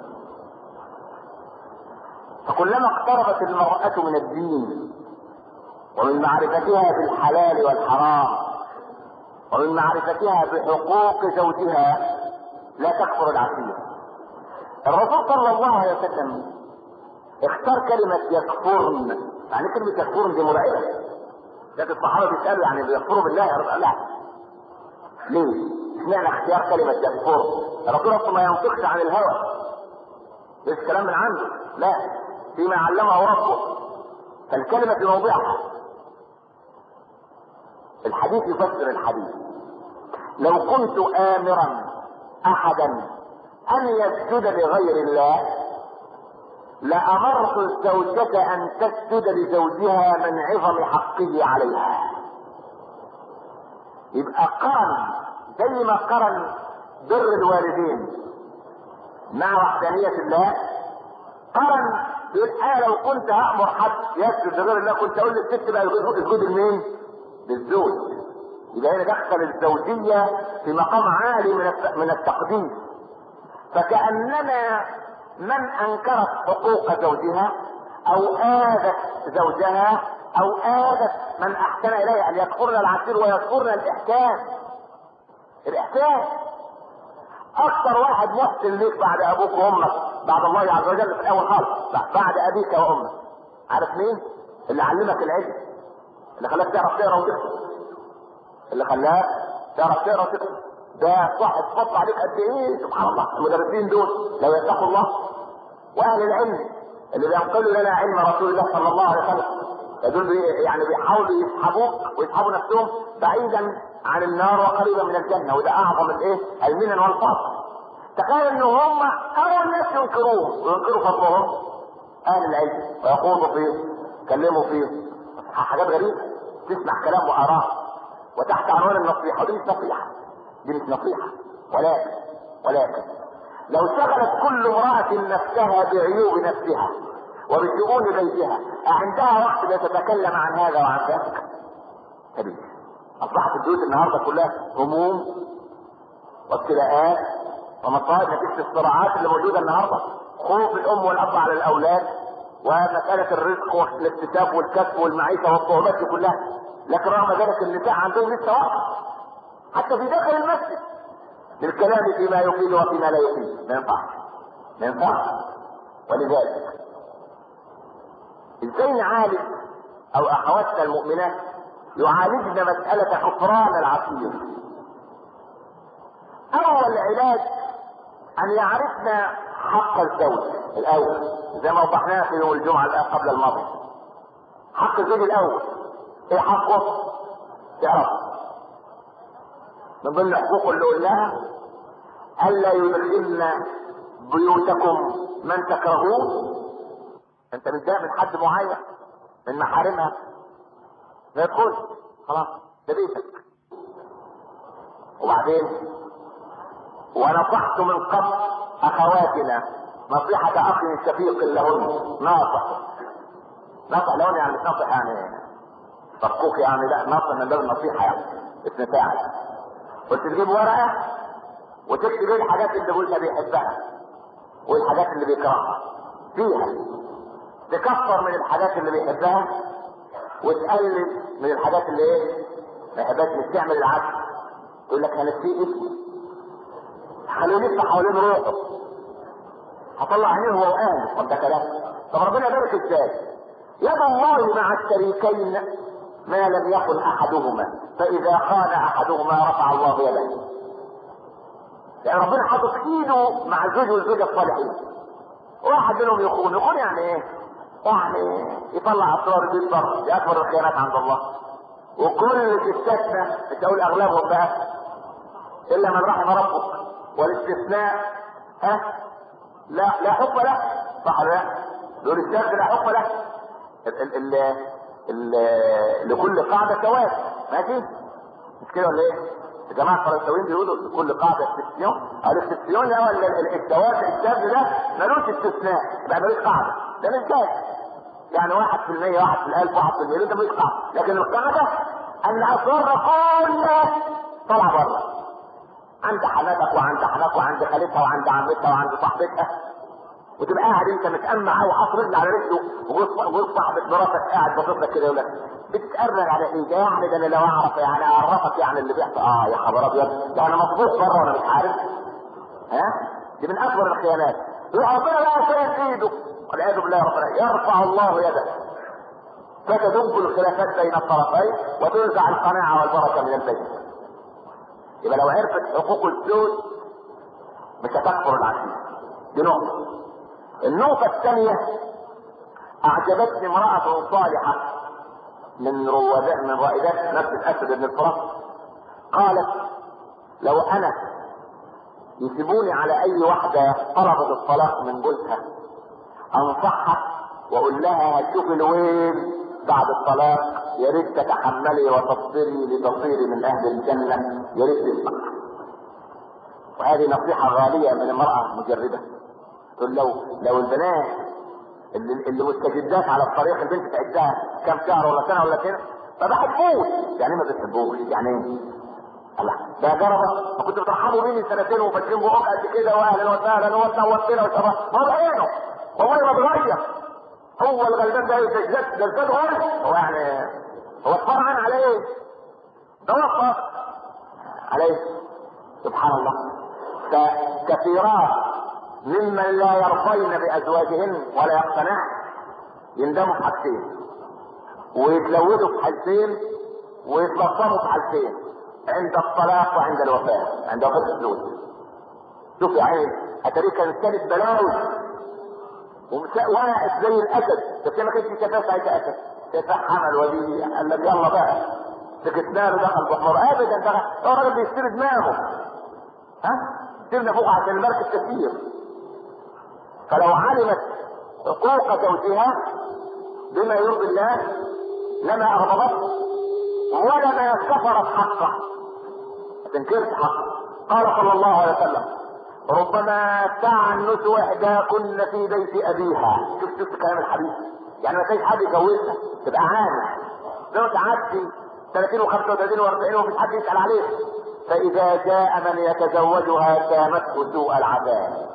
فكلما اقتربت المرأة من الدين ومن معرفتها بالحلال والحرام ومن معرفتها بحقوق زوجها لا تكفر العقيدة الرسول صلى الله عليه وسلم اختار كلمة يكفرن يعني كلمة يكفرن دي مرعبة لكن الصحابة بيسألوا يعني بيكفروا بالله يا رب لا ليه؟ اشمعنى اختيار كلمة يكفر؟ الرسول اصلا ما ينطقش عن الهوى مش كلام من عنده لا فيما علمه ربه فالكلمة في موضعها الحديث يفسر الحديث لو كنت آمرا أحدا أن يسجد لغير الله لأمرت الزوجة أن تسجد لزوجها من عظم حقه عليها يبقى قرن زي ما قرن بر الوالدين مع وحدانية الله قرن يقول انا لو كنت هامر حد يسجد لغير الله كنت اقول للست بقى اسجد لمين؟ للزوج يبقى هنا دخل الزوجية في مقام عالي من من التقديس فكأنما من انكرت حقوق زوجها او اذت زوجها او اذت من احسن اليها ان يكفرن العسير ويكفرن الاحسان الاحسان اكثر واحد محسن ليك بعد ابوك وامك بعد الله عز وجل في الاول خالص بعد ابيك وامك عارف مين اللي علمك العلم اللي خلاك تعرف تقرا وتكتب اللي خلاك تعرف تقرا وتكتب ده صاحب فضل عليك قد ايه سبحان الله المدرسين دول لو يتقوا الله واهل العلم اللي بينقلوا لنا علم رسول الله صلى الله عليه وسلم دول يعني بيحاولوا يسحبوك ويسحبوا نفسهم بعيدا عن النار وقريبا من الجنة وده اعظم الايه المنن والفضل تخيل ان هم اول ناس ينكروه وينكروا فضلهم اهل العلم ويقوموا فيه يتكلموا فيه حاجات غريبة تسمع كلام واراء وتحت عنوان النصيحة ودي مش نصيحة دي مش نصيحة ولكن ولكن لو شغلت كل امرأة نفسها بعيوب نفسها وبشؤون بيتها أعندها وقت لتتكلم عن هذا وعن ذاك كبير أصبحت البيوت النهاردة كلها هموم وابتلاءات ومصائب نتيجة الصراعات اللي موجودة النهاردة خوف الأم والأب على الأولاد ومسألة الرزق والاكتساب والكسب والمعيشة والصعوبات دي كلها لكن رغم ذلك النساء عندهم لسه وقت حتى في داخل المسجد للكلام فيما يفيد وفيما لا يفيد ما ينفعش ما ينفعش ولذلك ازاي نعالج او اخواتنا المؤمنات يعالجن مسألة كفران العصير اول علاج ان يعرفنا حق الزوج الاول زي ما وضحناها في يوم الجمعة الان قبل الماضي حق الزوج الاول ايه حقه تعرف من ضمن حقوقه اللي قلناها الا يدخلن بيوتكم من تكرهون انت متضايق من حد معين من محارمها ما يدخل خلاص ده بيتك وبعدين ونصحت من قبل اخواتنا نصيحة اخ شفيق لهن ناصح ناصح لهن يعني مش ناصح يعني فرقوك يعني لا ناصح من باب النصيحة يعني اسم فاعل قلت تجيب ورقة وتكتب ايه الحاجات اللي قلنا بيحبها والحاجات اللي بيكرهها فيها تكفر من الحاجات اللي بيحبها وتقلل من الحاجات اللي ايه ما يحبهاش مش تعمل العكس تقول لك هنسيه اسمي خليه يلف حوالين روحه هطلع عينيه هو وقال طب ده كلام طب ربنا يبارك ازاي يد الله مع الشريكين ما لم يكن احدهما فاذا خان احدهما رفع الله يده يعني ربنا حاطط ايده مع الزوج والزوجه الصالحين واحد منهم يخون يخون يعني ايه يعني يطلع اسرار البيت بره دي اكبر الخيانات عند الله وكل ستاتنا مش هقول اغلبهم بقى الا من رحم ربك والاستثناء ها لا لا حكم له صح ولا لا؟ دول الشاذ لا حكم له ال ال ال لكل قاعدة ثواب ماشي مش كده ولا ايه؟ الجماعة الفرنساويين بيقولوا لكل قاعدة استثناء الاستثناء ده ولا الثواب الشاذ ده ملوش استثناء يبقى ملوش قاعدة ده مش جاي يعني واحد في المية واحد في الألف واحد في المليون ده ملوش قاعدة لكن القاعدة أن أسرار كلها طالعة بره عند حماتك وعند حماك وعند خالتها وعند عمتها وعند صاحبتها وتبقى قاعد انت متأمع وحاطط رجل على رجله وجوز صاحبة مراتك قاعد باصص لك كده يقول لك بتتقرب على ايه ده يعني ده انا لو اعرف يعني اعرفك يعني اللي بيحصل اه يا خبر ابيض ده انا مظبوط بره وانا مش عارف ها دي من اكبر الخيانات ربنا بقى شايف ايده والعياذ بالله ربنا يرفع الله يده فتدب الخلافات بين الطرفين وتنزع القناعه والبركه من البيت يبقى لو عرفت حقوق الزوج مش هتكفر العشير دي نقطة النقطة الثانية أعجبتني امرأة صالحة من روادات من رائدات نفس الأسد بن الفرات قالت لو أنا يسيبوني على أي واحدة طلبت الطلاق من جوزها أنصحها وأقول لها هتشوف الويل بعد الطلاق يا ريت تتحملي وتصبري لتصيري من اهل الجنه يا ريت تسمع وهذه نصيحه غاليه من امراه مجربه تقول لو لو البنات اللي, اللي مستجدات على الطريق البنت تعدها كم شهر ولا سنه ولا سنه ما بحبوش يعني ما بتحبوش يعني ايه؟ الله ده جربه فكنت بترحبوا بيني سنتين وفاكرين بقى قد كده واهلا وسهلا وتنورتنا وشرف ما هو بعينه والله ما اتغير هو الغلبان ده يتجدد ده الزاد هو يعني هو اتفرعن على ايه؟ ده وقف عليه سبحان الله فكثيرات ممن لا يرضين بازواجهن ولا يقتنعن يندموا في حاجتين ويتلوثوا في حاجتين ويتلصموا في حاجتين عند الطلاق وعند الوفاه عند وفاه الزوج شوف يا عيني اتاريك كانت بلاوي واقف زي الاسد بس ما كانش كفاف عايز اسد كفاح حمل ودي قال لك يلا بقى سكتنا له دخل بحمر ابدا ده هو راجل بيشتري دماغه ها سيبنا فوق عشان المركب كثير فلو علمت حقوق زوجها بما يرضي الله لما اغضبته ولما كفرت حقه ما تنكرش حقه قال صلى الله عليه وسلم ربما تعنت احداكن في بيت ابيها شوف شوف كلام الحديث يعني ما فيش حد يجوزها تبقى عانى لو تعدي 30 و35 و40 ومش حد يسال عليك فاذا جاء من يتزوجها سامته سوء العذاب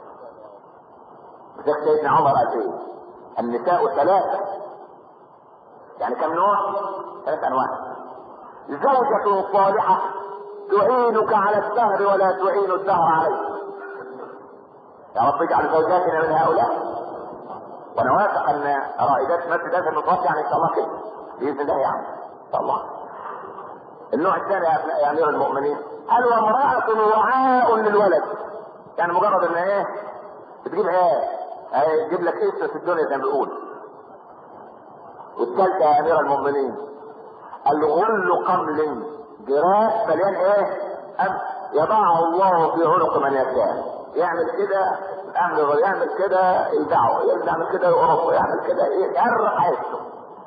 شيخ سيدنا عمر قال ايه النساء ثلاثه يعني كم نوع ثلاث انواع زوجة صالحة تعينك على الدهر ولا تعين الدهر عليك يا رب اجعل زوجاتنا من هؤلاء وانا واثق ان رائدات مسجد هذا المتوسع يعني ان شاء الله كده باذن الله يعني ان شاء الله النوع الثاني يا امير المؤمنين قال وامرأة وعاء للولد يعني مجرد ان ايه بتجيب ايه ايه تجيب لك اسم في الدنيا زي ما بيقول والثالثة يا امير المؤمنين الغل قمل جراح مليان ايه أم يضعه الله في عنق من يشاء يعمل كده يعمل يعمل كده يدعه يعمل كده يقرصه يعمل كده يقرب عيشه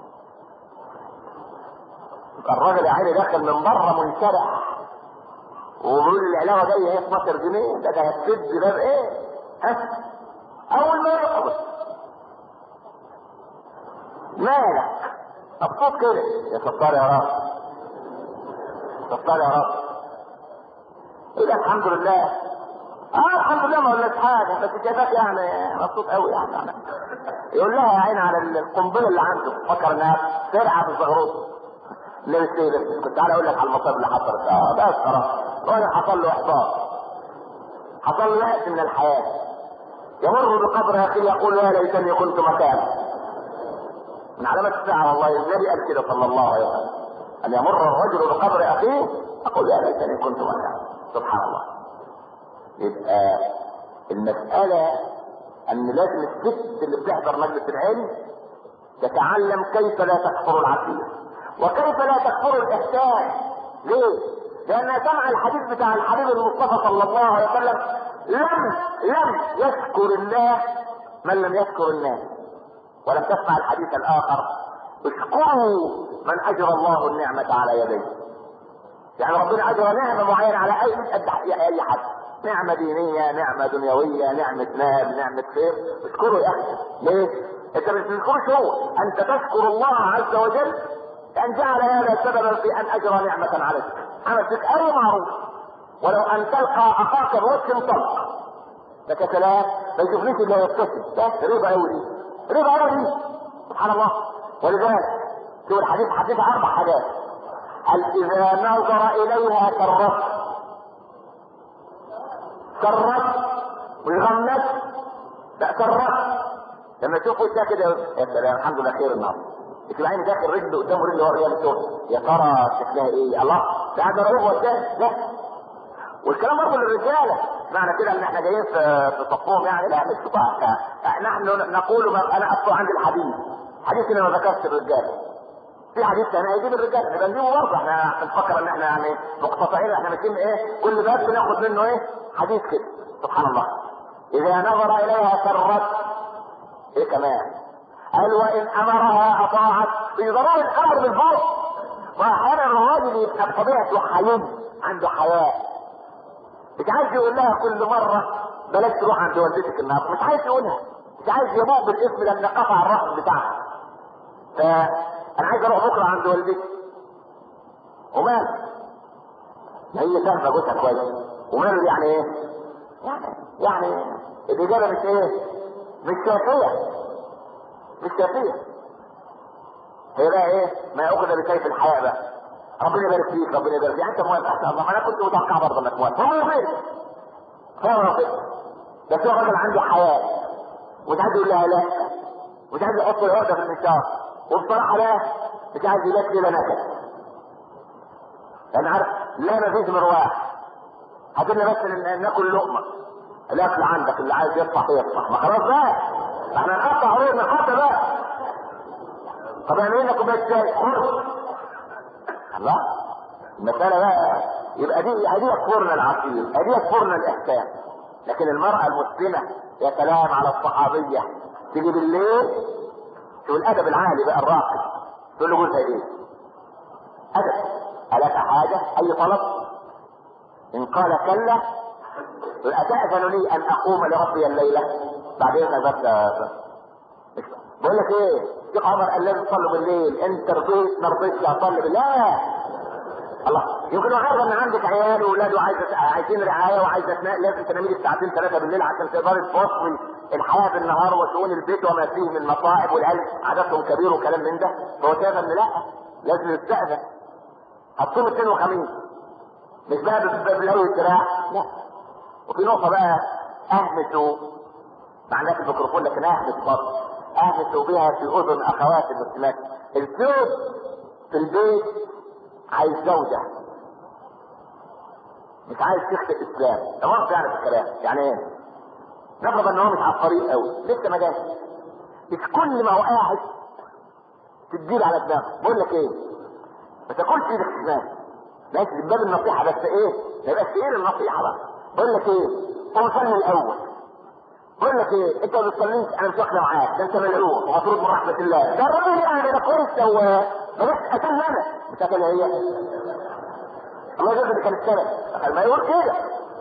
الراجل يا عيني داخل من بره منشرح وبيقول العلاوه جايه هي 12 جنيه ده ده هتسد ده بايه؟ ها؟ اول ما يقبض مالك مبسوط كده يا ستار يا رب ستار يا رب يقول الحمد لله اه الحمد لله ما قلناش حاجه بس جابك يعني مبسوط قوي يعني يقول لها يا عيني على القنبله اللي عنده فكر انها ترعى في الزغروط لبس ايه لبس كنت تعالى اقول لك على المصائب اللي حصلت اه بس خلاص الراجل حصل له احباط حصل له يأس من الحياه يمر بقبر اخيه يقول يا ليتني كنت مكانه من علامات الساعة والله النبي قال كده صلى الله عليه وسلم أن يمر الرجل بقبر أخيه أقول يا ليتني كنت مكانه سبحان الله يبقى المسألة أن لازم الست اللي بتحضر مجلس العلم تتعلم كيف لا تكفر العقيدة وكيف لا تكفر الإحسان ليه؟ لأنها سمع الحديث بتاع الحبيب المصطفى صلى الله عليه وسلم لم لم يشكر الله من لم يشكر الناس ولم تسمع الحديث الآخر اشكروا من أجرى الله النعمة على يديه يعني ربنا أجرى نعمة معينة على أي قد أي حد نعمة دينية نعمة دنيوية نعمة مال نعمة خير اشكروا يا أخي ليه؟ أنت مش تشكرش هو أنت تشكر الله عز وجل أن جعل هذا سببا في أن أجرى نعمة عليك عمل فيك أي معروف ولو أن تلقى أخاك بوجه طلق لك سلام ما يشوفنيش إلا يبتسم بس رضا أوي دي رضا أوي دي سبحان الله ولذلك شوف الحديث حديث أربع حاجات هل إذا نظر إليها كرت كرت ويغمت لا كرت لما تشوف وشها كده يا سلام الحمد لله خير النهارده تبقى عيني داخل رجل قدام رجل ورا رجل تقول يا ترى شكلها ايه الله ده قاعد اروح وده لا والكلام برضه للرجاله معنى كده ان احنا جايين في في صفهم يعني لا مش صفاء نحن نقول ما انا اصل عندي الحديث حديث انا ما ذكرتش الرجاله في حديث ثاني هيجيب الرجاله نبقى نجيبه برضه احنا بنفكر ان احنا يعني مقتطعين احنا ماشيين ايه كل باب بناخد منه ايه حديث كده سبحان الله اذا نظر اليها سرت ايه كمان قال وان امرها اطاعت في ضرورة الامر بالفرض واحيانا الراجل يبقى بطبيعته حليم عنده حياء مش عايز يقول لها كل مرة بلاش تروح عند والدتك النهارده مش عايز يقولها مش عايز يموت بالاسم لان قطع الرأس بتاعها فانا عايز اروح بكره عند والدتي ومال ما هي فاهمه جوزها كويس وماله يعني ايه؟ يعني يعني الاجابه مش ايه؟ مش كافيه مش كافيه هي بقى ايه ما ياخذ بسيف الحياء بقى ربنا يبارك فيك ربنا يبارك فيك انت موافق احسن الله انا كنت متوقع برضه انك موافق هو موافق هو موافق بس هو راجل عنده حياء مش عايز يقول لها لا مش عايز يحط العقده في المنشار وبصراحه لا مش عايز يلاقي ليله نكد لان عارف لا ما فيش مرواح هتقول بس ان ناكل لقمه الاكل عندك اللي عايز يصفح يصفح ما خلاص بقى احنا نقطع عروض من الحته بقى طب اعمل لنا كوبايه شاي خد الله المسألة بقى يبقى دي ادي يكفرنا العقيد ادي يكفرنا الاحسان لكن المرأة المسلمة يا سلام على الصحابية تيجي بالليل شوف الادب العالي بقى الراقي تقول له جوزها ايه؟ ادب ألك حاجة أي طلب؟ إن قال كلا أتأذن لي أن أقوم لربي الليلة؟ بعدين بس بقول لك ايه شيخ عمر قال لازم تصلوا بالليل انت رضيت ما رضيتش اصلي بالليل لا الله يمكن عارف ان عندك عيال واولاد وعايزه عايزين رعايه وعايزه تنام لازم تنامي ساعتين ثلاثه بالليل عشان تقدري تفصلي الحياه بالنهار وشؤون البيت وما فيه من مصائب والعيال عددهم كبير وكلام من ده فهو شايف ان لا لازم يستأذن هتصوم اثنين وخميس مش بقى بالقوي الدراع لا وفي نقطه بقى اهمسوا معناها في الميكروفون لكن اهمس برضه اهمسوا بها في اذن اخوات المسلمات الزوج في البيت عايز زوجة مش عايز شيخ الاسلام ده مرض يعني في الكلام يعني ايه نفرض ان هو مش على الطريق قوي لسه ما جاش مش كل ما هو قاعد تديله على دماغه بقول لك ايه ما تاكلش ايدك شمال ماشي من باب النصيحه بس ايه ما يبقاش ايه النصيحه بقى بقول لك ايه قوم صلي الاول بقول لك ايه انت ما بتصليش انا مش واخده معاك ده انت ملعون ومفروض من رحمه الله ده الراجل يعني ده كويس هو بس قتلني انا مش قتل هي الله يجزي اللي كان السنه ما يقول كده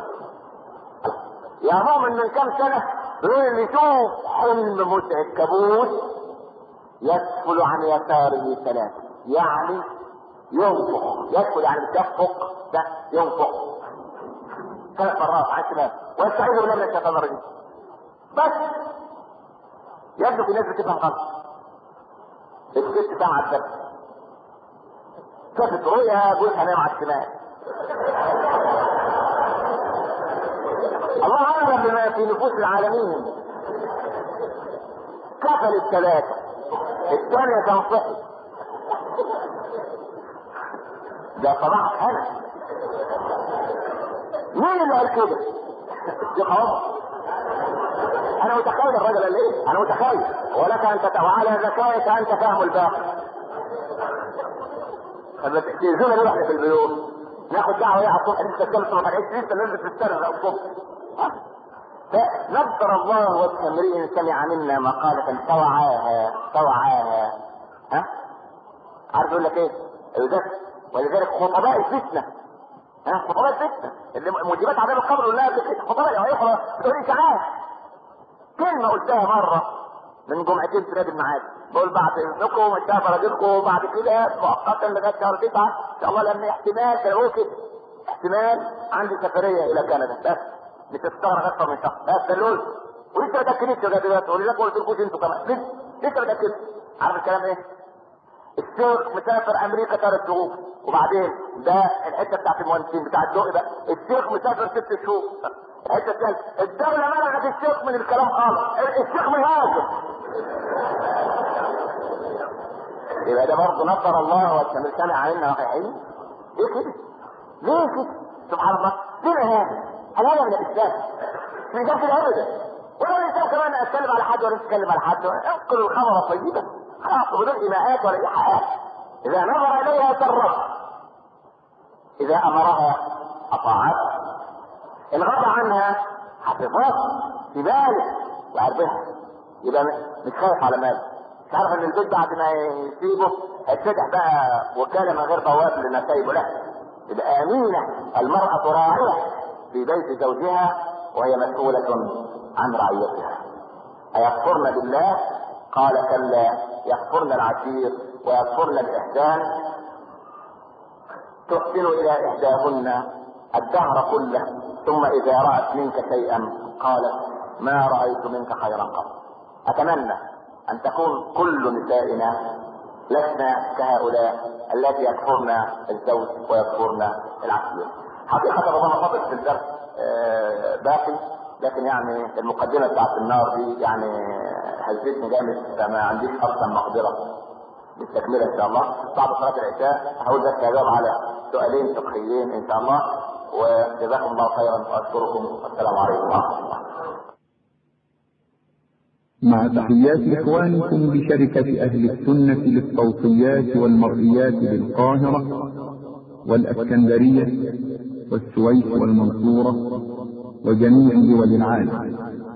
يا مؤمن من كام سنه يقول اللي يشوف حلم متعب كابوس يسفل عن يساره ثلاثه يعني ينفق يدخل يعني بتفق ده ينفق ثلاث مرات على الشمال ويستعيذ بالله من الشيطان الرجيم بس يبدو في ناس بتفهم غلط الست سامعة الدرس شافت رؤيا جوزها نايم على الشمال الله اعلم بما في نفوس العالمين كفل الثلاثة الثانية كان صحي ده صباحك انا مين اللي قال كده؟ الشيخ عمر انا متخيل الرجل قال ايه؟ انا متخيل ولك ان تت... وعلى ذكائك انت فاهم الباقي لما تأذونا ليه واحنا في البيوت ناخد دعوه ايه على الصبح لسه الشمس ما طلعتش لسه نلبس في السنه الصبح فنظر الله وجه امرئ سمع منا مقالة توعاها توعاها ها؟ عارف يقول لك ايه؟ يذكر ولذلك خطباء الفتنة ها خطباء الفتنة اللي موجبات عذاب القبر ولا خطباء الاخرى بتقول اشاعات كلمة قلتها مرة من جمعتين في نادي المعاد بقول بعد اذنكم اتشاف راجلكم بعد كده مؤقتا لغايه شهر تسعه ان شاء الله لان احتمال تلاقوه كده احتمال عندي سفريه الى كندا بس مش هتستغرق اكثر من شهر بس دلول ولسه ما تاكدتش لغايه دلوقتي ولذلك ما قلتلكوش انتوا كمان لسه لسه ما تاكدتش عارف الكلام ايه؟ الشيخ مسافر امريكا ثلاث شهور وبعدين ده الحته بتاعت المهندسين بتاع الدقي بقى الشيخ مسافر ست شهور الحته الثالثه الدوله منعت الشيخ من الكلام خالص الشيخ مهاجر يبقى ده برضه نصر الله والتمر سمع علينا وقعين ليه كده؟ ليه كده؟ سبحان الله ليه هذا؟ هذا من الاسلام مش ده كده ابدا ولا الانسان كمان اتكلم على حد ولا اتكلم على حد انقل الخبر طيبا خلاص بدون ايماءات ولا ايحاءات اذا نظر اليها سرت اذا امرها اطاعت ان غضى عنها حفظت في باله وعرفها يبقى مش خايف على ماله مش عارف ان البيت بعد ما يسيبه هيتفتح بقى وكاله من غير بواب لنسايبه لا يبقى امينه المراه راعيه في بيت زوجها وهي مسؤوله عن رعيتها ايكفرن بالله قال كلا يكفرن العشير ويكفرن الاحسان تحسن الى احداهن الدهر كله ثم اذا رأت منك شيئا قالت ما رأيت منك خيرا قط اتمنى ان تكون كل نسائنا لسنا كهؤلاء التي يكفرن الزوج ويكفرن العشير حقيقة ربما فضل في الدرس باقي لكن يعني المقدمة بتاعت النار دي يعني هزتني جامد فما عنديش اصلا مقدرة بالتكملة ان شاء الله بعد صلاة العشاء هقول بس اجاوب على سؤالين فقهيين ان شاء الله وجزاكم الله خيرا واشكركم والسلام عليكم ورحمة الله مع تحيات إخوانكم بشركة أهل السنة للصوتيات والمرئيات بالقاهرة والأسكندرية والسويس والمنصورة وجميع دول العالم